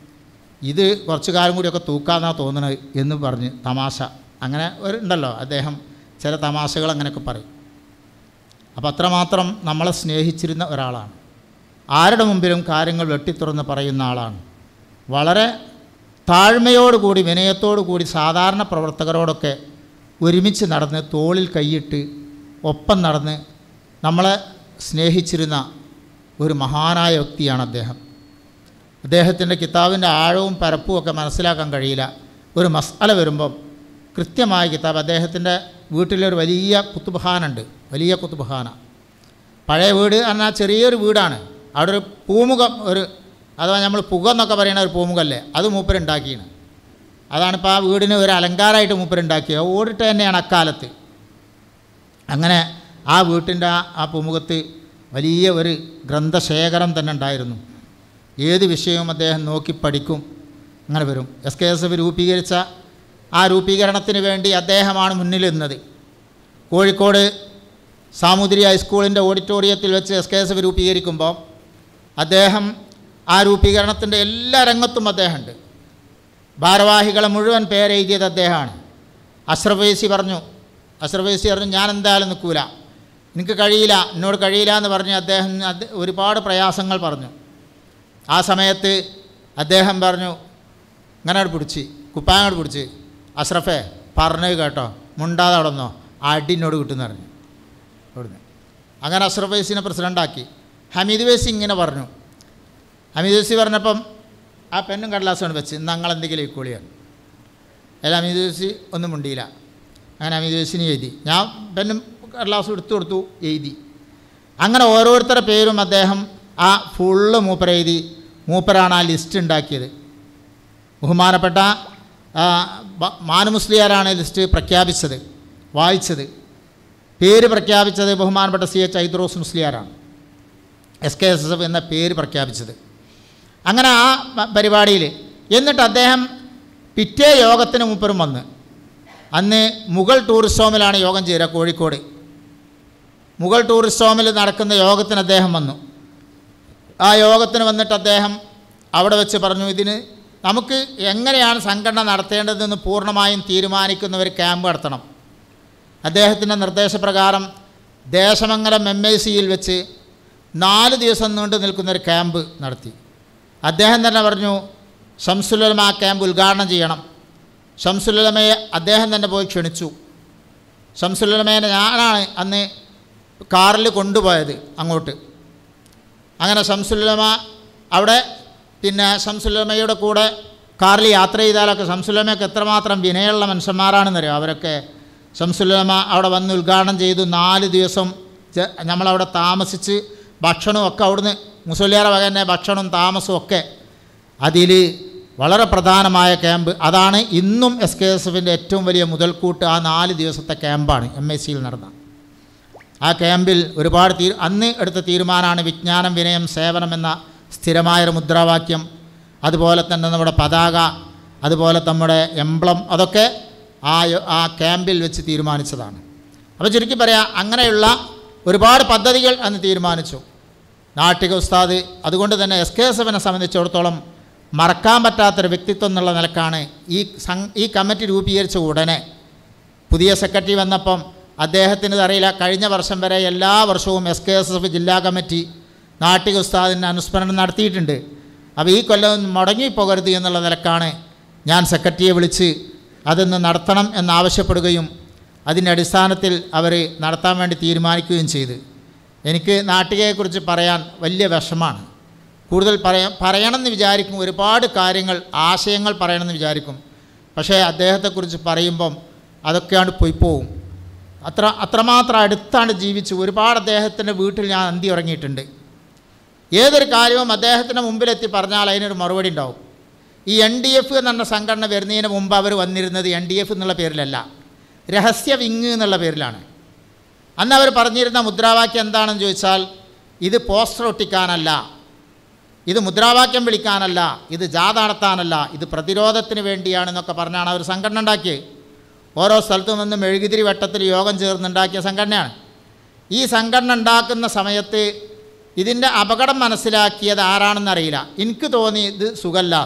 ഇത് കുറച്ച് കാലം കൂടിയൊക്കെ തൂക്കാന്നാണ് തോന്നുന്നത് എന്ന് പറഞ്ഞ് തമാശ അങ്ങനെ ഒരു ഉണ്ടല്ലോ അദ്ദേഹം ചില തമാശകൾ അങ്ങനെയൊക്കെ പറയും അപ്പോൾ അത്രമാത്രം നമ്മളെ സ്നേഹിച്ചിരുന്ന ഒരാളാണ് ആരുടെ മുമ്പിലും കാര്യങ്ങൾ വെട്ടിത്തുറന്ന് പറയുന്ന ആളാണ് വളരെ താഴ്മയോടുകൂടി വിനയത്തോടു കൂടി സാധാരണ പ്രവർത്തകരോടൊക്കെ ഒരുമിച്ച് നടന്ന് തോളിൽ കൈയിട്ട് ഒപ്പം നടന്ന് നമ്മളെ സ്നേഹിച്ചിരുന്ന ഒരു മഹാനായ വ്യക്തിയാണ് അദ്ദേഹം അദ്ദേഹത്തിൻ്റെ കിതാബിൻ്റെ ആഴവും പരപ്പും ഒക്കെ മനസ്സിലാക്കാൻ കഴിയില്ല ഒരു മസാല വരുമ്പം കൃത്യമായ കിതാബ് അദ്ദേഹത്തിൻ്റെ വീട്ടിലൊരു വലിയ കുത്തുബഹാനുണ്ട് വലിയ കുത്തുബഹാന പഴയ വീട് എന്നാൽ ചെറിയൊരു വീടാണ് അവിടെ ഒരു പൂമുഖം ഒരു അഥവാ നമ്മൾ പുക എന്നൊക്കെ പറയുന്ന ഒരു പൂമുഖല്ലേ അത് മൂപ്പരുണ്ടാക്കിയാണ് അതാണിപ്പോൾ ആ വീടിന് ഒരു അലങ്കാരമായിട്ട് മൂപ്പരുണ്ടാക്കിയത് ഓടിട്ട് തന്നെയാണ് അക്കാലത്ത് അങ്ങനെ ആ വീട്ടിൻ്റെ ആ ആ പൂമുഖത്ത് വലിയ ഒരു ഗ്രന്ഥശേഖരം തന്നെ ഉണ്ടായിരുന്നു ഏത് വിഷയവും അദ്ദേഹം നോക്കി പഠിക്കും അങ്ങനെ വരും എസ് കെ എസ് എഫ് രൂപീകരിച്ച ആ രൂപീകരണത്തിന് വേണ്ടി അദ്ദേഹമാണ് മുന്നിൽ നിന്നത് കോഴിക്കോട് സാമൂതിരി ഹൈസ്കൂളിൻ്റെ ഓഡിറ്റോറിയത്തിൽ വെച്ച് എസ് കെ എസ് എഫ് രൂപീകരിക്കുമ്പോൾ അദ്ദേഹം ആ രൂപീകരണത്തിൻ്റെ എല്ലാ രംഗത്തും അദ്ദേഹമുണ്ട് ഭാരവാഹികളെ മുഴുവൻ പേരെഴുതിയത് അദ്ദേഹമാണ് അഷ്റഫ് വൈസി പറഞ്ഞു അഷ്റഫ് വൈസി പറഞ്ഞു ഞാൻ എന്തായാലും നിൽക്കൂല എനിക്ക് കഴിയില്ല എന്നോട് കഴിയില്ല എന്ന് പറഞ്ഞ് അദ്ദേഹം അത് ഒരുപാട് പ്രയാസങ്ങൾ പറഞ്ഞു ആ സമയത്ത് അദ്ദേഹം പറഞ്ഞു ഇങ്ങനെ അവിടെ പിടിച്ച് കുപ്പായങ്ങോട് പിടിച്ച് അഷ്റഫേ പറഞ്ഞത് കേട്ടോ മുണ്ടാതെ അവിടെ നിന്നോ അടിനോട് കിട്ടുമെന്ന് പറഞ്ഞു അവിടുന്ന് അങ്ങനെ അഷ്റഫ് വൈസിനെ പ്രസിഡൻ്റാക്കി ഹമീദ് വൈസി ഇങ്ങനെ പറഞ്ഞു ഹമീദ് വൈസി പറഞ്ഞപ്പം ആ പെണ്ണും കടലാസുമാണ് വെച്ച് ഇന്ന് ഞങ്ങൾ എന്തെങ്കിലും ഇക്കോളിയാണ് അല്ല ഹമീദ് വൈസി ഒന്നും മുണ്ടിയില്ല അങ്ങനെ ഹമീദ് വൈസിന് എഴുതി ഞാൻ പെണ്ണും കടലാസും എടുത്തു കൊടുത്തു എഴുതി അങ്ങനെ ഓരോരുത്തരുടെ പേരും അദ്ദേഹം ആ ഫുള്ള് മൂപ്പര എഴുതി മൂപ്പരാണ് ആ ലിസ്റ്റ് ഉണ്ടാക്കിയത് ബഹുമാനപ്പെട്ട ആ, ബ- മാനുമുസ്ലിയാരാണ് ലിസ്റ്റ് പ്രഖ്യാപിച്ചത് വായിച്ചത് പേര് പ്രഖ്യാപിച്ചത് ബഹുമാനപ്പെട്ട സി എച്ച് ഐദ്രോസ് മുസ്ലിയാരാണ് S K S S F പേര് പ്രഖ്യാപിച്ചത് അങ്ങനെ ആ പ- പരിപാടിയിൽ എന്നിട്ട് അദ്ദേഹം പിറ്റേ യോഗത്തിന് മുപ്പരും വന്ന് അന്ന് മുഗൾ ടൂറിസ്റ്റ് ഹോമിലാണ് യോഗം ചേരുക കോഴിക്കോട് മുഗൾ ടൂറിസ്റ്റ് ഹോമിൽ നടക്കുന്ന യോഗത്തിന് അദ്ദേഹം വന്നു ആ യോഗത്തിന് വന്നിട്ട് അദ്ദേഹം അവിടെ വെച്ച് പറഞ്ഞു ഇതിന് നമുക്ക് എങ്ങനെയാണ് സംഘടന നടത്തേണ്ടതെന്ന് പൂർണ്ണമായും തീരുമാനിക്കുന്ന ഒരു ക്യാമ്പ് നടത്തണം അദ്ദേഹത്തിൻ്റെ നിർദ്ദേശപ്രകാരം ദേശമംഗലം എം ഐ സിയിൽ വെച്ച് നാല് ദിവസം നീണ്ടു നിൽക്കുന്ന ഒരു ക്യാമ്പ് നടത്തി അദ്ദേഹം തന്നെ പറഞ്ഞു ഷംസുലമ ആ ക്യാമ്പ് ഉദ്ഘാടനം ചെയ്യണം ഷംസുലമയെ അദ്ദേഹം തന്നെ പോയി ക്ഷണിച്ചു ഷംസുലമേനെ ഞാനാണ് അന്ന് കാറിൽ കൊണ്ടുപോയത് അങ്ങോട്ട് അങ്ങനെ ഷംസുലമ അവിടെ പിന്നെ ഷംസുലമയുടെ കൂടെ കാറിൽ യാത്ര ചെയ്താലൊക്കെ ഷംസുലമയൊക്കെ എത്രമാത്രം വിനയമുള്ള മനുഷ്യന്മാരാണെന്നറിയോ അവരൊക്കെ ഷംസുലമ അവിടെ വന്ന് ഉദ്ഘാടനം ചെയ്തു നാല് ദിവസം ചെ- നമ്മളവിടെ താമസിച്ച് ഭക്ഷണവും ഒക്കെ അവിടുന്ന് മുസലിയാറ വക തന്നെ ഭക്ഷണവും താമസവും ഒക്കെ അതിൽ വളരെ പ്രധാനമായ ക്യാമ്പ് അതാണ് ഇന്നും എസ് കെ എസ് എഫിൻ്റെ ഏറ്റവും വലിയ മുതൽക്കൂട്ട് ആ നാല് ദിവസത്തെ ക്യാമ്പാണ് എം എസ് സിയിൽ നടന്ന ആ ക്യാമ്പിൽ ഒരുപാട് തീ അന്ന് എടുത്ത തീരുമാനമാണ് വിജ്ഞാനം വിനയം സേവനം എന്ന സ്ഥിരമായൊരു മുദ്രാവാക്യം അതുപോലെ തന്നെ നമ്മുടെ പതാക അതുപോലെ നമ്മുടെ എംബ്ലം അതൊക്കെ ആ യോ- ആ ക്യാമ്പിൽ വെച്ച് തീരുമാനിച്ചതാണ് അപ്പോൾ ചുരുക്കി പറയാം അങ്ങനെയുള്ള ഒരുപാട് പദ്ധതികൾ അന്ന് തീരുമാനിച്ചു നാട്ടിക ഉസ്താദ് അതുകൊണ്ട് തന്നെ എസ് കെ എസ് എഫിനെ സംബന്ധിച്ചിടത്തോളം മറക്കാൻ പറ്റാത്തൊരു വ്യക്തിത്വം എന്നുള്ള നിലക്കാണ് ഈ സം ഈ കമ്മിറ്റി രൂപീകരിച്ച ഉടനെ പുതിയ സെക്രട്ടറി വന്നപ്പം അദ്ദേഹത്തിന് അറിയില്ല കഴിഞ്ഞ വർഷം വരെ എല്ലാ വർഷവും എസ് കെ എസ് എഫ് ജില്ലാ കമ്മിറ്റി നാട്ടിക ഉസ്താദിന് അനുസ്മരണം നടത്തിയിട്ടുണ്ട് അപ്പോൾ ഈ കൊല്ലം മുടങ്ങിപ്പോകരുത് എന്നുള്ള നിലക്കാണ് ഞാൻ സെക്രട്ടറിയെ വിളിച്ച് അതൊന്ന് നടത്തണം എന്നാവശ്യപ്പെടുകയും അതിൻ്റെ അടിസ്ഥാനത്തിൽ അവർ നടത്താൻ വേണ്ടി തീരുമാനിക്കുകയും ചെയ്ത് എനിക്ക് നാട്ടികയെക്കുറിച്ച് പറയാൻ വലിയ വിഷമാണ് കൂടുതൽ പറയാ പറയണമെന്ന് വിചാരിക്കും ഒരുപാട് കാര്യങ്ങൾ ആശയങ്ങൾ പറയണമെന്ന് വിചാരിക്കും പക്ഷേ അദ്ദേഹത്തെക്കുറിച്ച് പറയുമ്പം അതൊക്കെയാണ് പോയി പോവും അത്ര അത്രമാത്രം അടുത്താണ് ജീവിച്ചു ഒരുപാട് അദ്ദേഹത്തിൻ്റെ വീട്ടിൽ ഞാൻ അന്തി ഉറങ്ങിയിട്ടുണ്ട് ഏതൊരു കാര്യവും അദ്ദേഹത്തിൻ്റെ മുമ്പിലെത്തി പറഞ്ഞാൽ അതിനൊരു മറുപടി ഉണ്ടാവും ഈ എൻ ഡി എഫ് എന്ന സംഘടന വരുന്നതിന് മുമ്പ് അവർ വന്നിരുന്നത് എൻ ഡി എഫ് എന്നുള്ള പേരിലല്ല രഹസ്യ വിങ് എന്നുള്ള പേരിലാണ് അന്ന് അവർ പറഞ്ഞിരുന്ന മുദ്രാവാക്യം എന്താണെന്ന് ചോദിച്ചാൽ ഇത് പോസ്റ്റർ ഒട്ടിക്കാനല്ല ഇത് മുദ്രാവാക്യം വിളിക്കാനല്ല ഇത് ജാഥ നടത്താനല്ല ഇത് പ്രതിരോധത്തിന് വേണ്ടിയാണെന്നൊക്കെ പറഞ്ഞാണ് അവർ സംഘടന ഉണ്ടാക്കിയത് ഓരോ സ്ഥലത്തും നിന്ന് മെഴുകുതിരി വട്ടത്തിൽ യോഗം ചേർന്നുണ്ടാക്കിയ സംഘടനയാണ് ഈ സംഘടന ഉണ്ടാക്കുന്ന സമയത്ത് ഇതിൻ്റെ അപകടം മനസ്സിലാക്കിയത് ആരാണെന്നറിയില്ല എനിക്ക് തോന്നി ഇത് സുഖല്ല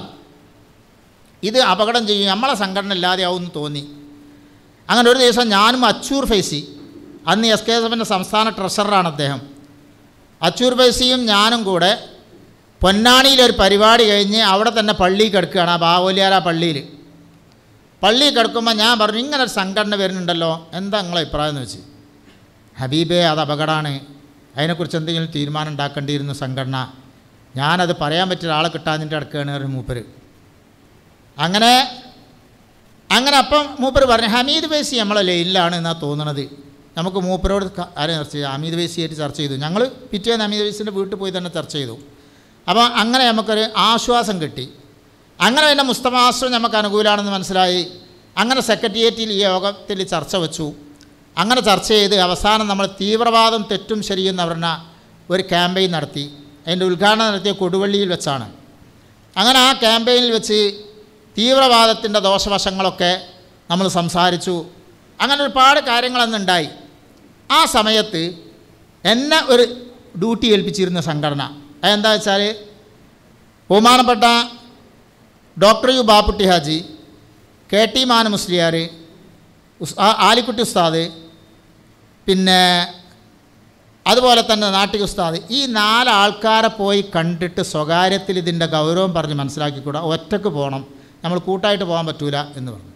ഇത് അപകടം ചെയ്യും നമ്മളെ സംഘടന ഇല്ലാതെയാവുമെന്ന് തോന്നി അങ്ങനെ ഒരു ദിവസം ഞാനും അച്ചൂർ ഫൈസി അന്ന് എസ് കെ എസ് എഫിൻ്റെ സംസ്ഥാന ട്രഷററാണ് അദ്ദേഹം അച്ചൂർ ഫൈസിയും ഞാനും കൂടെ പൊന്നാണിയിലൊരു പരിപാടി കഴിഞ്ഞ് അവിടെ തന്നെ പള്ളിയിൽ കിടക്കുകയാണ് ആ ബാവോലിയാര പള്ളിയിൽ പള്ളിയിൽ കിടക്കുമ്പോൾ ഞാൻ പറഞ്ഞു ഇങ്ങനെ ഒരു സംഘടന വരുന്നുണ്ടല്ലോ എന്താ നിങ്ങളെ അഭിപ്രായം എന്ന് വെച്ച് ഹബീബേ അത് അപകടമാണ് അതിനെക്കുറിച്ച് എന്തെങ്കിലും തീരുമാനം ഉണ്ടാക്കേണ്ടിയിരുന്നു സംഘടന ഞാനത് പറയാൻ പറ്റിയ ഒരാളെ കിട്ടാതിൻ്റെ അടുക്കുകയാണ് ഒരു മൂപ്പര് അങ്ങനെ അങ്ങനെ അപ്പം മൂപ്പർ പറഞ്ഞു ഹമീദ് വൈസി നമ്മളെ ലൈനിലാണ് എന്നാണ് തോന്നണത് നമുക്ക് മൂപ്പരോട് ക- ആരെ ചർച്ച ചെയ്തു ഹമീദ് വൈസിയായിട്ട് ചർച്ച ചെയ്തു ഞങ്ങൾ പിറ്റേന്ന് ഹമീദ് വൈസിൻ്റെ വീട്ടിൽ പോയി തന്നെ ചർച്ച ചെയ്തു അപ്പോൾ അങ്ങനെ നമുക്കൊരു ആശ്വാസം കിട്ടി അങ്ങനെ പിന്നെ മുസ്തഫാശ്രം നമുക്ക് അനുകൂലമാണെന്ന് മനസ്സിലായി അങ്ങനെ സെക്രട്ടേറിയറ്റിൽ ഈ യോഗത്തിൽ ചർച്ച വെച്ചു അങ്ങനെ ചർച്ച ചെയ്ത് അവസാനം നമ്മൾ തീവ്രവാദം തെറ്റും ശരിയെന്ന് പറഞ്ഞ ഒരു ക്യാമ്പയിൻ നടത്തി അതിൻ്റെ ഉദ്ഘാടനം നടത്തിയ കൊടുവള്ളിയിൽ വെച്ചാണ് അങ്ങനെ ആ ക്യാമ്പയിനിൽ വെച്ച് തീവ്രവാദത്തിൻ്റെ ദോഷവശങ്ങളൊക്കെ നമ്മൾ സംസാരിച്ചു അങ്ങനെ ഒരുപാട് കാര്യങ്ങളന്നുണ്ടായി ആ സമയത്ത് എന്നെ ഒരു ഡ്യൂട്ടി ഏൽപ്പിച്ചിരുന്ന സംഘടന അതെന്താ വെച്ചാൽ ബഹുമാനപ്പെട്ട doctor U Bapputty Haji K T Mana Musliyar ഉസ് ആ- ആലിക്കുട്ടി ഉസ്താദ് പിന്നെ അതുപോലെ തന്നെ നാട്ടിക ഉസ്താദ് ഈ നാല് ആൾക്കാരെ പോയി കണ്ടിട്ട് സ്വകാര്യത്തിൽ ഇതിൻ്റെ ഗൗരവം പറഞ്ഞ് മനസ്സിലാക്കിക്കൂടാ ഒറ്റക്ക് പോകണം നമ്മൾ കൂട്ടായിട്ട് പോകാൻ പറ്റൂല എന്ന് പറഞ്ഞു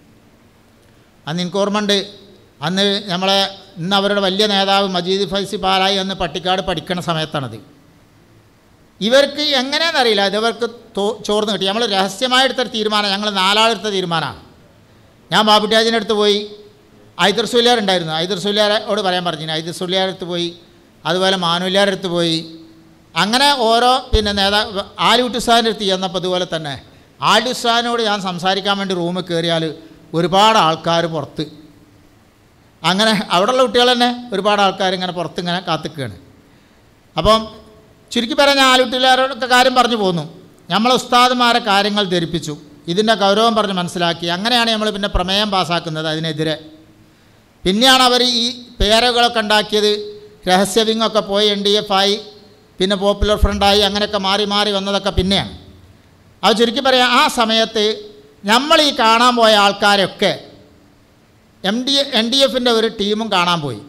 അന്ന് എനിക്ക് ഓർമ്മയുണ്ട് അന്ന് നമ്മളെ ഇന്ന് അവരുടെ വലിയ നേതാവ് മജീദ് ഫൈസി പാലായി അന്ന് പട്ടിക്കാട് പഠിക്കണ സമയത്താണത് ഇവർക്ക് എങ്ങനെയെന്നറിയില്ല ഇത് ഇവർക്ക് തോ ചോർന്ന് കിട്ടി നമ്മൾ രഹസ്യമായെടുത്തൊരു തീരുമാനം ഞങ്ങൾ നാലാളെടുത്ത തീരുമാനമാണ് ഞാൻ ബാബുട്ടിയാജിൻ്റെ അടുത്ത് പോയി ഐദർ സുല്യാർ ഉണ്ടായിരുന്നു ഐദർ സുല്യാരോട് പറയാൻ പറഞ്ഞു ഐദർ സുല്യാർ അടുത്ത് പോയി അതുപോലെ മാനുല്യാർ അടുത്ത് പോയി അങ്ങനെ ഓരോ പിന്നെ നേതാ ആലുട്ടുസാൻ്റെ അടുത്ത് ചെന്നപ്പോൾ അതുപോലെ തന്നെ ആലുസാനോട് ഞാൻ സംസാരിക്കാൻ വേണ്ടി റൂമിൽ കയറിയാൽ ഒരുപാട് ആൾക്കാർ പുറത്ത് അങ്ങനെ അവിടെയുള്ള കുട്ടികൾ തന്നെ ഒരുപാട് ആൾക്കാർ ഇങ്ങനെ പുറത്ത് ഇങ്ങനെ കാത്തിക്കുകയാണ് അപ്പം ചുരുക്കി പറഞ്ഞ ആലുട്ടിലാരോടൊക്കെ കാര്യം പറഞ്ഞു പോന്നു നമ്മളെ ഉസ്താദുമാരെ കാര്യങ്ങൾ ധരിപ്പിച്ചു ഇതിൻ്റെ ഗൗരവം പറഞ്ഞ് മനസ്സിലാക്കി അങ്ങനെയാണ് നമ്മൾ പിന്നെ പ്രമേയം പാസ്സാക്കുന്നത് അതിനെതിരെ പിന്നെയാണ് അവർ ഈ പേരുകളൊക്കെ ഉണ്ടാക്കിയത് രഹസ്യ വിങ്ങൊക്കെ പോയി എൻ ഡി എഫ് ആയി പിന്നെ പോപ്പുലർ ഫ്രണ്ടായി അങ്ങനെയൊക്കെ മാറി മാറി വന്നതൊക്കെ പിന്നെയാണ് അത് ചുരുക്കി പറയാം ആ സമയത്ത് നമ്മൾ ഈ കാണാൻ പോയ ആൾക്കാരൊക്കെ എം ഡി എൻ ഡി എഫിൻ്റെ ഒരു ടീമും കാണാൻ പോയി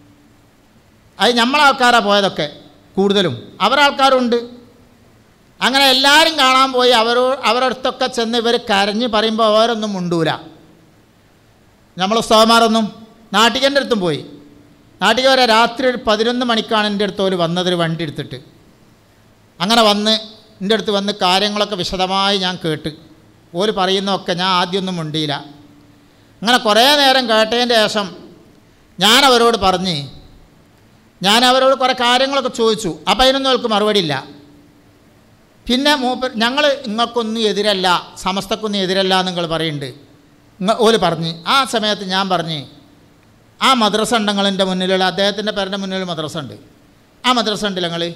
അത് നമ്മളാൾക്കാരാണ് പോയതൊക്കെ കൂടുതലും അവരാൾക്കാരുണ്ട് അങ്ങനെ എല്ലാവരും കാണാൻ പോയി അവരോ അവരടുത്തൊക്കെ ചെന്ന് ഇവർ കരഞ്ഞ് പറയുമ്പോൾ അവരൊന്നും മുണ്ടൂല നമ്മൾ ഉസ്താവന്മാരൊന്നും നാട്ടികൻ്റെ അടുത്തും പോയി നാട്ടിക വരെ രാത്രി ഒരു പതിനൊന്ന് മണിക്കാണ് എൻ്റെ അടുത്ത് ഒരു വന്നതൊരു വണ്ടി എടുത്തിട്ട് അങ്ങനെ വന്ന് എൻ്റെ അടുത്ത് വന്ന് കാര്യങ്ങളൊക്കെ വിശദമായി ഞാൻ കേട്ട് ഓര് പറയുന്നതൊക്കെ ഞാൻ ആദ്യമൊന്നും മുണ്ടിയില്ല അങ്ങനെ കുറേ നേരം കേട്ടതിൻ്റെ ശേഷം ഞാൻ അവരോട് പറഞ്ഞ് ഞാൻ അവരോട് കുറേ കാര്യങ്ങളൊക്കെ ചോദിച്ചു അപ്പം അതിനൊന്നും അവർക്ക് മറുപടി ഇല്ല പിന്നെ മൂപ്പർ ഞങ്ങൾ നിങ്ങൾക്കൊന്നും എതിരല്ല സമസ്തക്കൊന്നും എതിരല്ല എന്ന് നിങ്ങൾ പറയുന്നുണ്ട് നിങ്ങൾ ഓല് പറഞ്ഞ് ആ സമയത്ത് ഞാൻ പറഞ്ഞ് ആ മദ്രസ ഉണ്ട് നിങ്ങളെൻ്റെ മുന്നിലുള്ള അദ്ദേഹത്തിൻ്റെ പേരുടെ മുന്നിൽ മദ്രസ ഉണ്ട് ആ മദ്രസ ഉണ്ടല്ലോ നിങ്ങൾ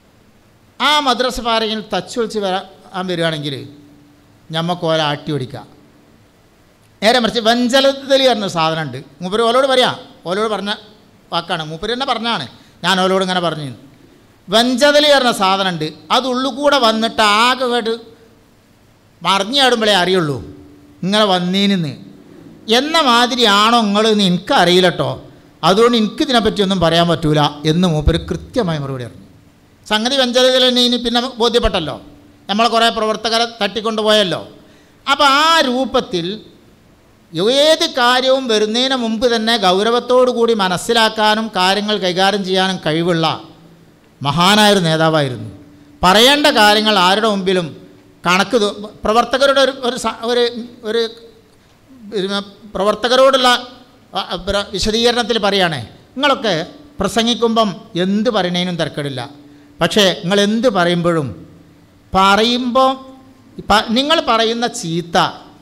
ആ മദ്രസ ആരെങ്കിലും തച്ച് വിളിച്ച് വരാൻ വരികയാണെങ്കിൽ ഞമ്മക്ക് ഓല ആട്ടി ഓടിക്കാം നേരെ മറിച്ച് വെഞ്ചലത്തിൽ പറഞ്ഞൊരു സാധനമുണ്ട് മൂപ്പര് ഓലോട് പറയാം ഓലോട് പറഞ്ഞ വാക്കാണ് മൂപ്പര് തന്നെ പറഞ്ഞാണ് ഞാൻ ഓലോട് ഇങ്ങനെ പറഞ്ഞു വെഞ്ചതലി പറഞ്ഞ സാധനമുണ്ട് അത് ഉള്ളുകൂടെ വന്നിട്ട് ആകെ കേട്ട് മറിഞ്ഞാടുമ്പോഴേ അറിയുള്ളൂ ഇങ്ങനെ വന്നീനിന്ന് എന്ന മാതിരിയാണോ നിങ്ങളെന്ന് എനിക്കറിയില്ല കേട്ടോ അതുകൊണ്ട് എനിക്കിതിനെപ്പറ്റിയൊന്നും പറയാൻ പറ്റൂല എന്ന് മൂപ്പര് കൃത്യമായി മറുപടി പറഞ്ഞു സംഗതി വെഞ്ചതയിൽ തന്നെ ഇനി പിന്നെ ബോധ്യപ്പെട്ടല്ലോ നമ്മളെ കുറേ പ്രവർത്തകരെ തട്ടിക്കൊണ്ടുപോയല്ലോ അപ്പോൾ ആ രൂപത്തിൽ ഏത് കാര്യവും വരുന്നതിന് മുമ്പ് തന്നെ ഗൗരവത്തോടു കൂടി മനസ്സിലാക്കാനും കാര്യങ്ങൾ കൈകാര്യം ചെയ്യാനും കഴിവുള്ള മഹാനായൊരു നേതാവായിരുന്നു പറയേണ്ട കാര്യങ്ങൾ ആരുടെ മുമ്പിലും കണക്ക് തു- പ്രവർത്തകരുടെ ഒരു ഒരു സ- ഒരു ഒരു ഒരു പ്രവർത്തകരോടുള്ള അ, അ, പ്ര- വിശദീകരണത്തിൽ പറയുകയാണേ നിങ്ങളൊക്കെ പ്രസംഗിക്കുമ്പം എന്ത് പറയണേനും തിരക്കിടില്ല പക്ഷേ നിങ്ങൾ എന്ത് പറയുമ്പോഴും പറയുമ്പോൾ പ- നിങ്ങൾ പറയുന്ന ചീത്ത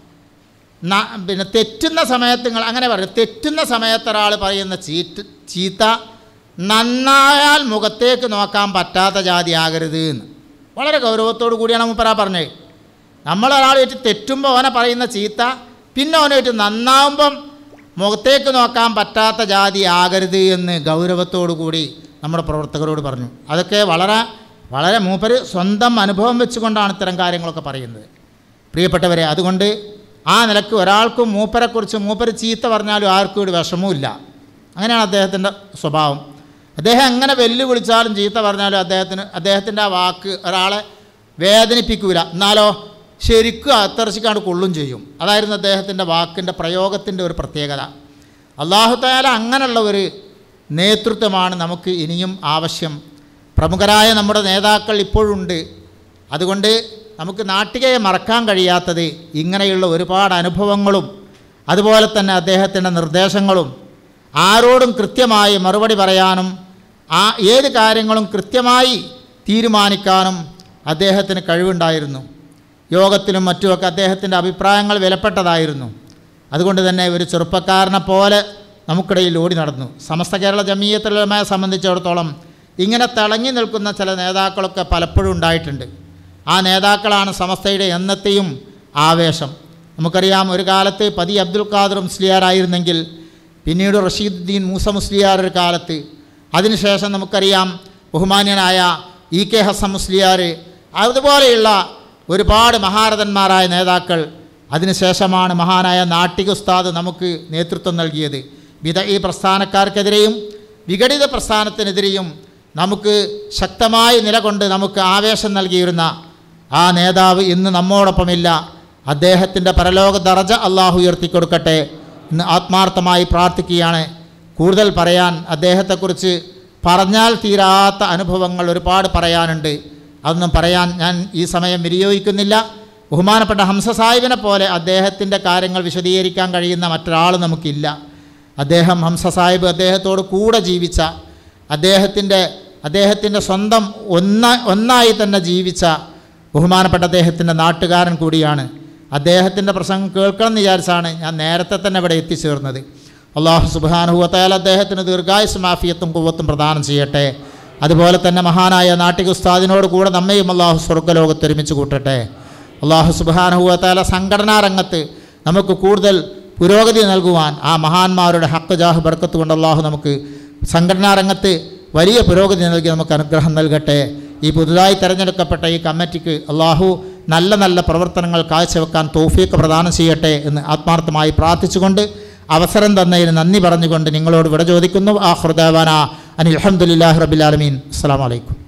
ന- പിന്നെ തെറ്റുന്ന സമയത്ത് നിങ്ങൾ അങ്ങനെ പറയും തെറ്റുന്ന സമയത്ത് ഒരാൾ പറയുന്ന ചീറ്റ് ചീത്ത നന്നായാൽ മുഖത്തേക്ക് നോക്കാൻ പറ്റാത്ത ജാതി ആകരുത് എന്ന് വളരെ ഗൗരവത്തോടു കൂടിയാണ് മുപ്പരാ പറഞ്ഞത് നമ്മളൊരാളായിട്ട് തെറ്റുമ്പോൾ ഓനെ പറയുന്ന ചീത്ത പിന്നെ ഓനായിട്ട് നന്നാവുമ്പം മുഖത്തേക്ക് നോക്കാൻ പറ്റാത്ത ജാതി ആകരുത് എന്ന് ഗൗരവത്തോടു കൂടി നമ്മുടെ പ്രവർത്തകരോട് പറഞ്ഞു അതൊക്കെ വളരെ വളരെ മൂപ്പര് സ്വന്തം അനുഭവം വെച്ചുകൊണ്ടാണ് ഇത്തരം കാര്യങ്ങളൊക്കെ പറയുന്നത് പ്രിയപ്പെട്ടവരെ അതുകൊണ്ട് ആ നിലക്ക് ഒരാൾക്കും മൂപ്പരെക്കുറിച്ച് മൂപ്പര് ചീത്ത പറഞ്ഞാലും ആർക്കും ഒരു വിഷമവുമില്ല അങ്ങനെയാണ് അദ്ദേഹത്തിൻ്റെ സ്വഭാവം അദ്ദേഹം എങ്ങനെ വെല്ലുവിളിച്ചാലും ചീത്ത പറഞ്ഞാലും അദ്ദേഹത്തിന് അദ്ദേഹത്തിൻ്റെ ആ വാക്ക് ഒരാളെ വേദനിപ്പിക്കൂല എന്നാലോ ശരിക്കും അത്തറച്ചിക്കാണ്ട് കൊള്ളും ചെയ്യും അതായിരുന്നു അദ്ദേഹത്തിൻ്റെ വാക്കിൻ്റെ പ്രയോഗത്തിൻ്റെ ഒരു പ്രത്യേകത അള്ളാഹുത്തായാല അങ്ങനെയുള്ള ഒരു നേതൃത്വമാണ് നമുക്ക് ഇനിയും ആവശ്യം പ്രമുഖരായ നമ്മുടെ നേതാക്കൾ ഇപ്പോഴുണ്ട് അതുകൊണ്ട് നമുക്ക് നാട്ടികയെ മറക്കാൻ കഴിയാത്തത് ഇങ്ങനെയുള്ള ഒരുപാട് അനുഭവങ്ങളും അതുപോലെ തന്നെ അദ്ദേഹത്തിൻ്റെ നിർദ്ദേശങ്ങളും ആരോടും കൃത്യമായി മറുപടി പറയാനും ആ ഏത് കാര്യങ്ങളും കൃത്യമായി തീരുമാനിക്കാനും അദ്ദേഹത്തിന് കഴിവുണ്ടായിരുന്നു യോഗത്തിലും മറ്റുമൊക്കെ അദ്ദേഹത്തിൻ്റെ അഭിപ്രായങ്ങൾ വിലപ്പെട്ടതായിരുന്നു അതുകൊണ്ട് തന്നെ ഒരു ചെറുപ്പക്കാരനെ പോലെ നമുക്കിടയിൽ ഓടി നടന്നു സമസ്ത കേരള ജമീയത്തുലമയെ സംബന്ധിച്ചിടത്തോളം ഇങ്ങനെ തിളങ്ങി നിൽക്കുന്ന ചില നേതാക്കളൊക്കെ പലപ്പോഴും ഉണ്ടായിട്ടുണ്ട് ആ നേതാക്കളാണ് സമസ്തയുടെ എന്നത്തെയും ആവേശം നമുക്കറിയാം ഒരു കാലത്ത് പതി അബ്ദുൽ ഖാദർ മുസ്ലിയാരായിരുന്നെങ്കിൽ പിന്നീട് റഷീദുദ്ദീൻ മൂസ മുസ്ലിയാർ ഒരു കാലത്ത് അതിനുശേഷം നമുക്കറിയാം ബഹുമാന്യനായ ഇ കെ ഹസൻ മുസ്ലിയാർ അതുപോലെയുള്ള ഒരുപാട് മഹാരഥന്മാരായ നേതാക്കൾ അതിനുശേഷമാണ് മഹാനായ നാട്ടിക ഉസ്താദ് നമുക്ക് നേതൃത്വം നൽകിയത് വിധ ഈ പ്രസ്ഥാനക്കാർക്കെതിരെയും വിഘടിത പ്രസ്ഥാനത്തിനെതിരെയും നമുക്ക് ശക്തമായി നിലകൊണ്ട് നമുക്ക് ആവേശം നൽകിയിരുന്ന ആ നേതാവ് ഇന്ന് നമ്മോടൊപ്പമില്ല അദ്ദേഹത്തിൻ്റെ പരലോക ദറജ അള്ളാഹു ഉയർത്തിക്കൊടുക്കട്ടെ ഇന്ന് ആത്മാർത്ഥമായി പ്രാർത്ഥിക്കുകയാണ് കൂടുതൽ പറയാൻ അദ്ദേഹത്തെക്കുറിച്ച് പറഞ്ഞാൽ തീരാത്ത അനുഭവങ്ങൾ ഒരുപാട് പറയാനുണ്ട് അതൊന്നും പറയാൻ ഞാൻ ഈ സമയം വിനിയോഗിക്കുന്നില്ല ബഹുമാനപ്പെട്ട ഹംസ സാഹിബിനെ പോലെ അദ്ദേഹത്തിൻ്റെ കാര്യങ്ങൾ വിശദീകരിക്കാൻ കഴിയുന്ന മറ്റൊരാൾ നമുക്കില്ല അദ്ദേഹം ഹംസ സാഹിബ് അദ്ദേഹത്തോട് കൂടെ ജീവിച്ച അദ്ദേഹത്തിൻ്റെ അദ്ദേഹത്തിൻ്റെ സ്വന്തം ഒന്ന ഒന്നായി തന്നെ ജീവിച്ച ബഹുമാനപ്പെട്ട അദ്ദേഹത്തിൻ്റെ നാട്ടുകാരൻ കൂടിയാണ് അദ്ദേഹത്തിൻ്റെ പ്രസംഗം കേൾക്കണം എന്ന് വിചാരിച്ചാണ് ഞാൻ നേരത്തെ തന്നെ ഇവിടെ എത്തിച്ചേർന്നത് അള്ളാഹു സുബാനുഹുവത്തായാൽ അദ്ദേഹത്തിന് ദീർഘായുസ് മാഫിയത്തും കുവ്വത്തും പ്രദാനം ചെയ്യട്ടെ അതുപോലെ തന്നെ മഹാനായ നാട്ടിക ഉസ്താദിനോട് കൂടെ നമ്മയും അള്ളാഹു സ്വർഗ്ഗലോകത്ത് ഒരുമിച്ച് കൂട്ടട്ടെ അള്ളാഹു സുബാനുഹുവത്താല സംഘടനാ രംഗത്ത് നമുക്ക് കൂടുതൽ പുരോഗതി നൽകുവാൻ ആ മഹാന്മാരുടെ ഹക്ക് ജാഹ് ബർക്കത്ത് കൊണ്ട് അള്ളാഹു നമുക്ക് സംഘടനാ രംഗത്ത് വലിയ പുരോഗതി നൽകി നമുക്ക് അനുഗ്രഹം നൽകട്ടെ ഈ പുതുതായി തിരഞ്ഞെടുക്കപ്പെട്ട ഈ കമ്മിറ്റിക്ക് അള്ളാഹു നല്ല നല്ല പ്രവർത്തനങ്ങൾ കാഴ്ചവെക്കാൻ തോഫീക്ക് പ്രദാനം ചെയ്യട്ടെ എന്ന് ആത്മാർത്ഥമായി പ്രാർത്ഥിച്ചുകൊണ്ട് അവസരം തന്നതിന് നന്ദി പറഞ്ഞുകൊണ്ട് നിങ്ങളോട് വിട ചോദിക്കുന്നു ആ ഹൃദയവാന അനിൽ അഹമ്മദില്ലാഹി റബിലാലമീൻ അസ്സാം വലൈക്കും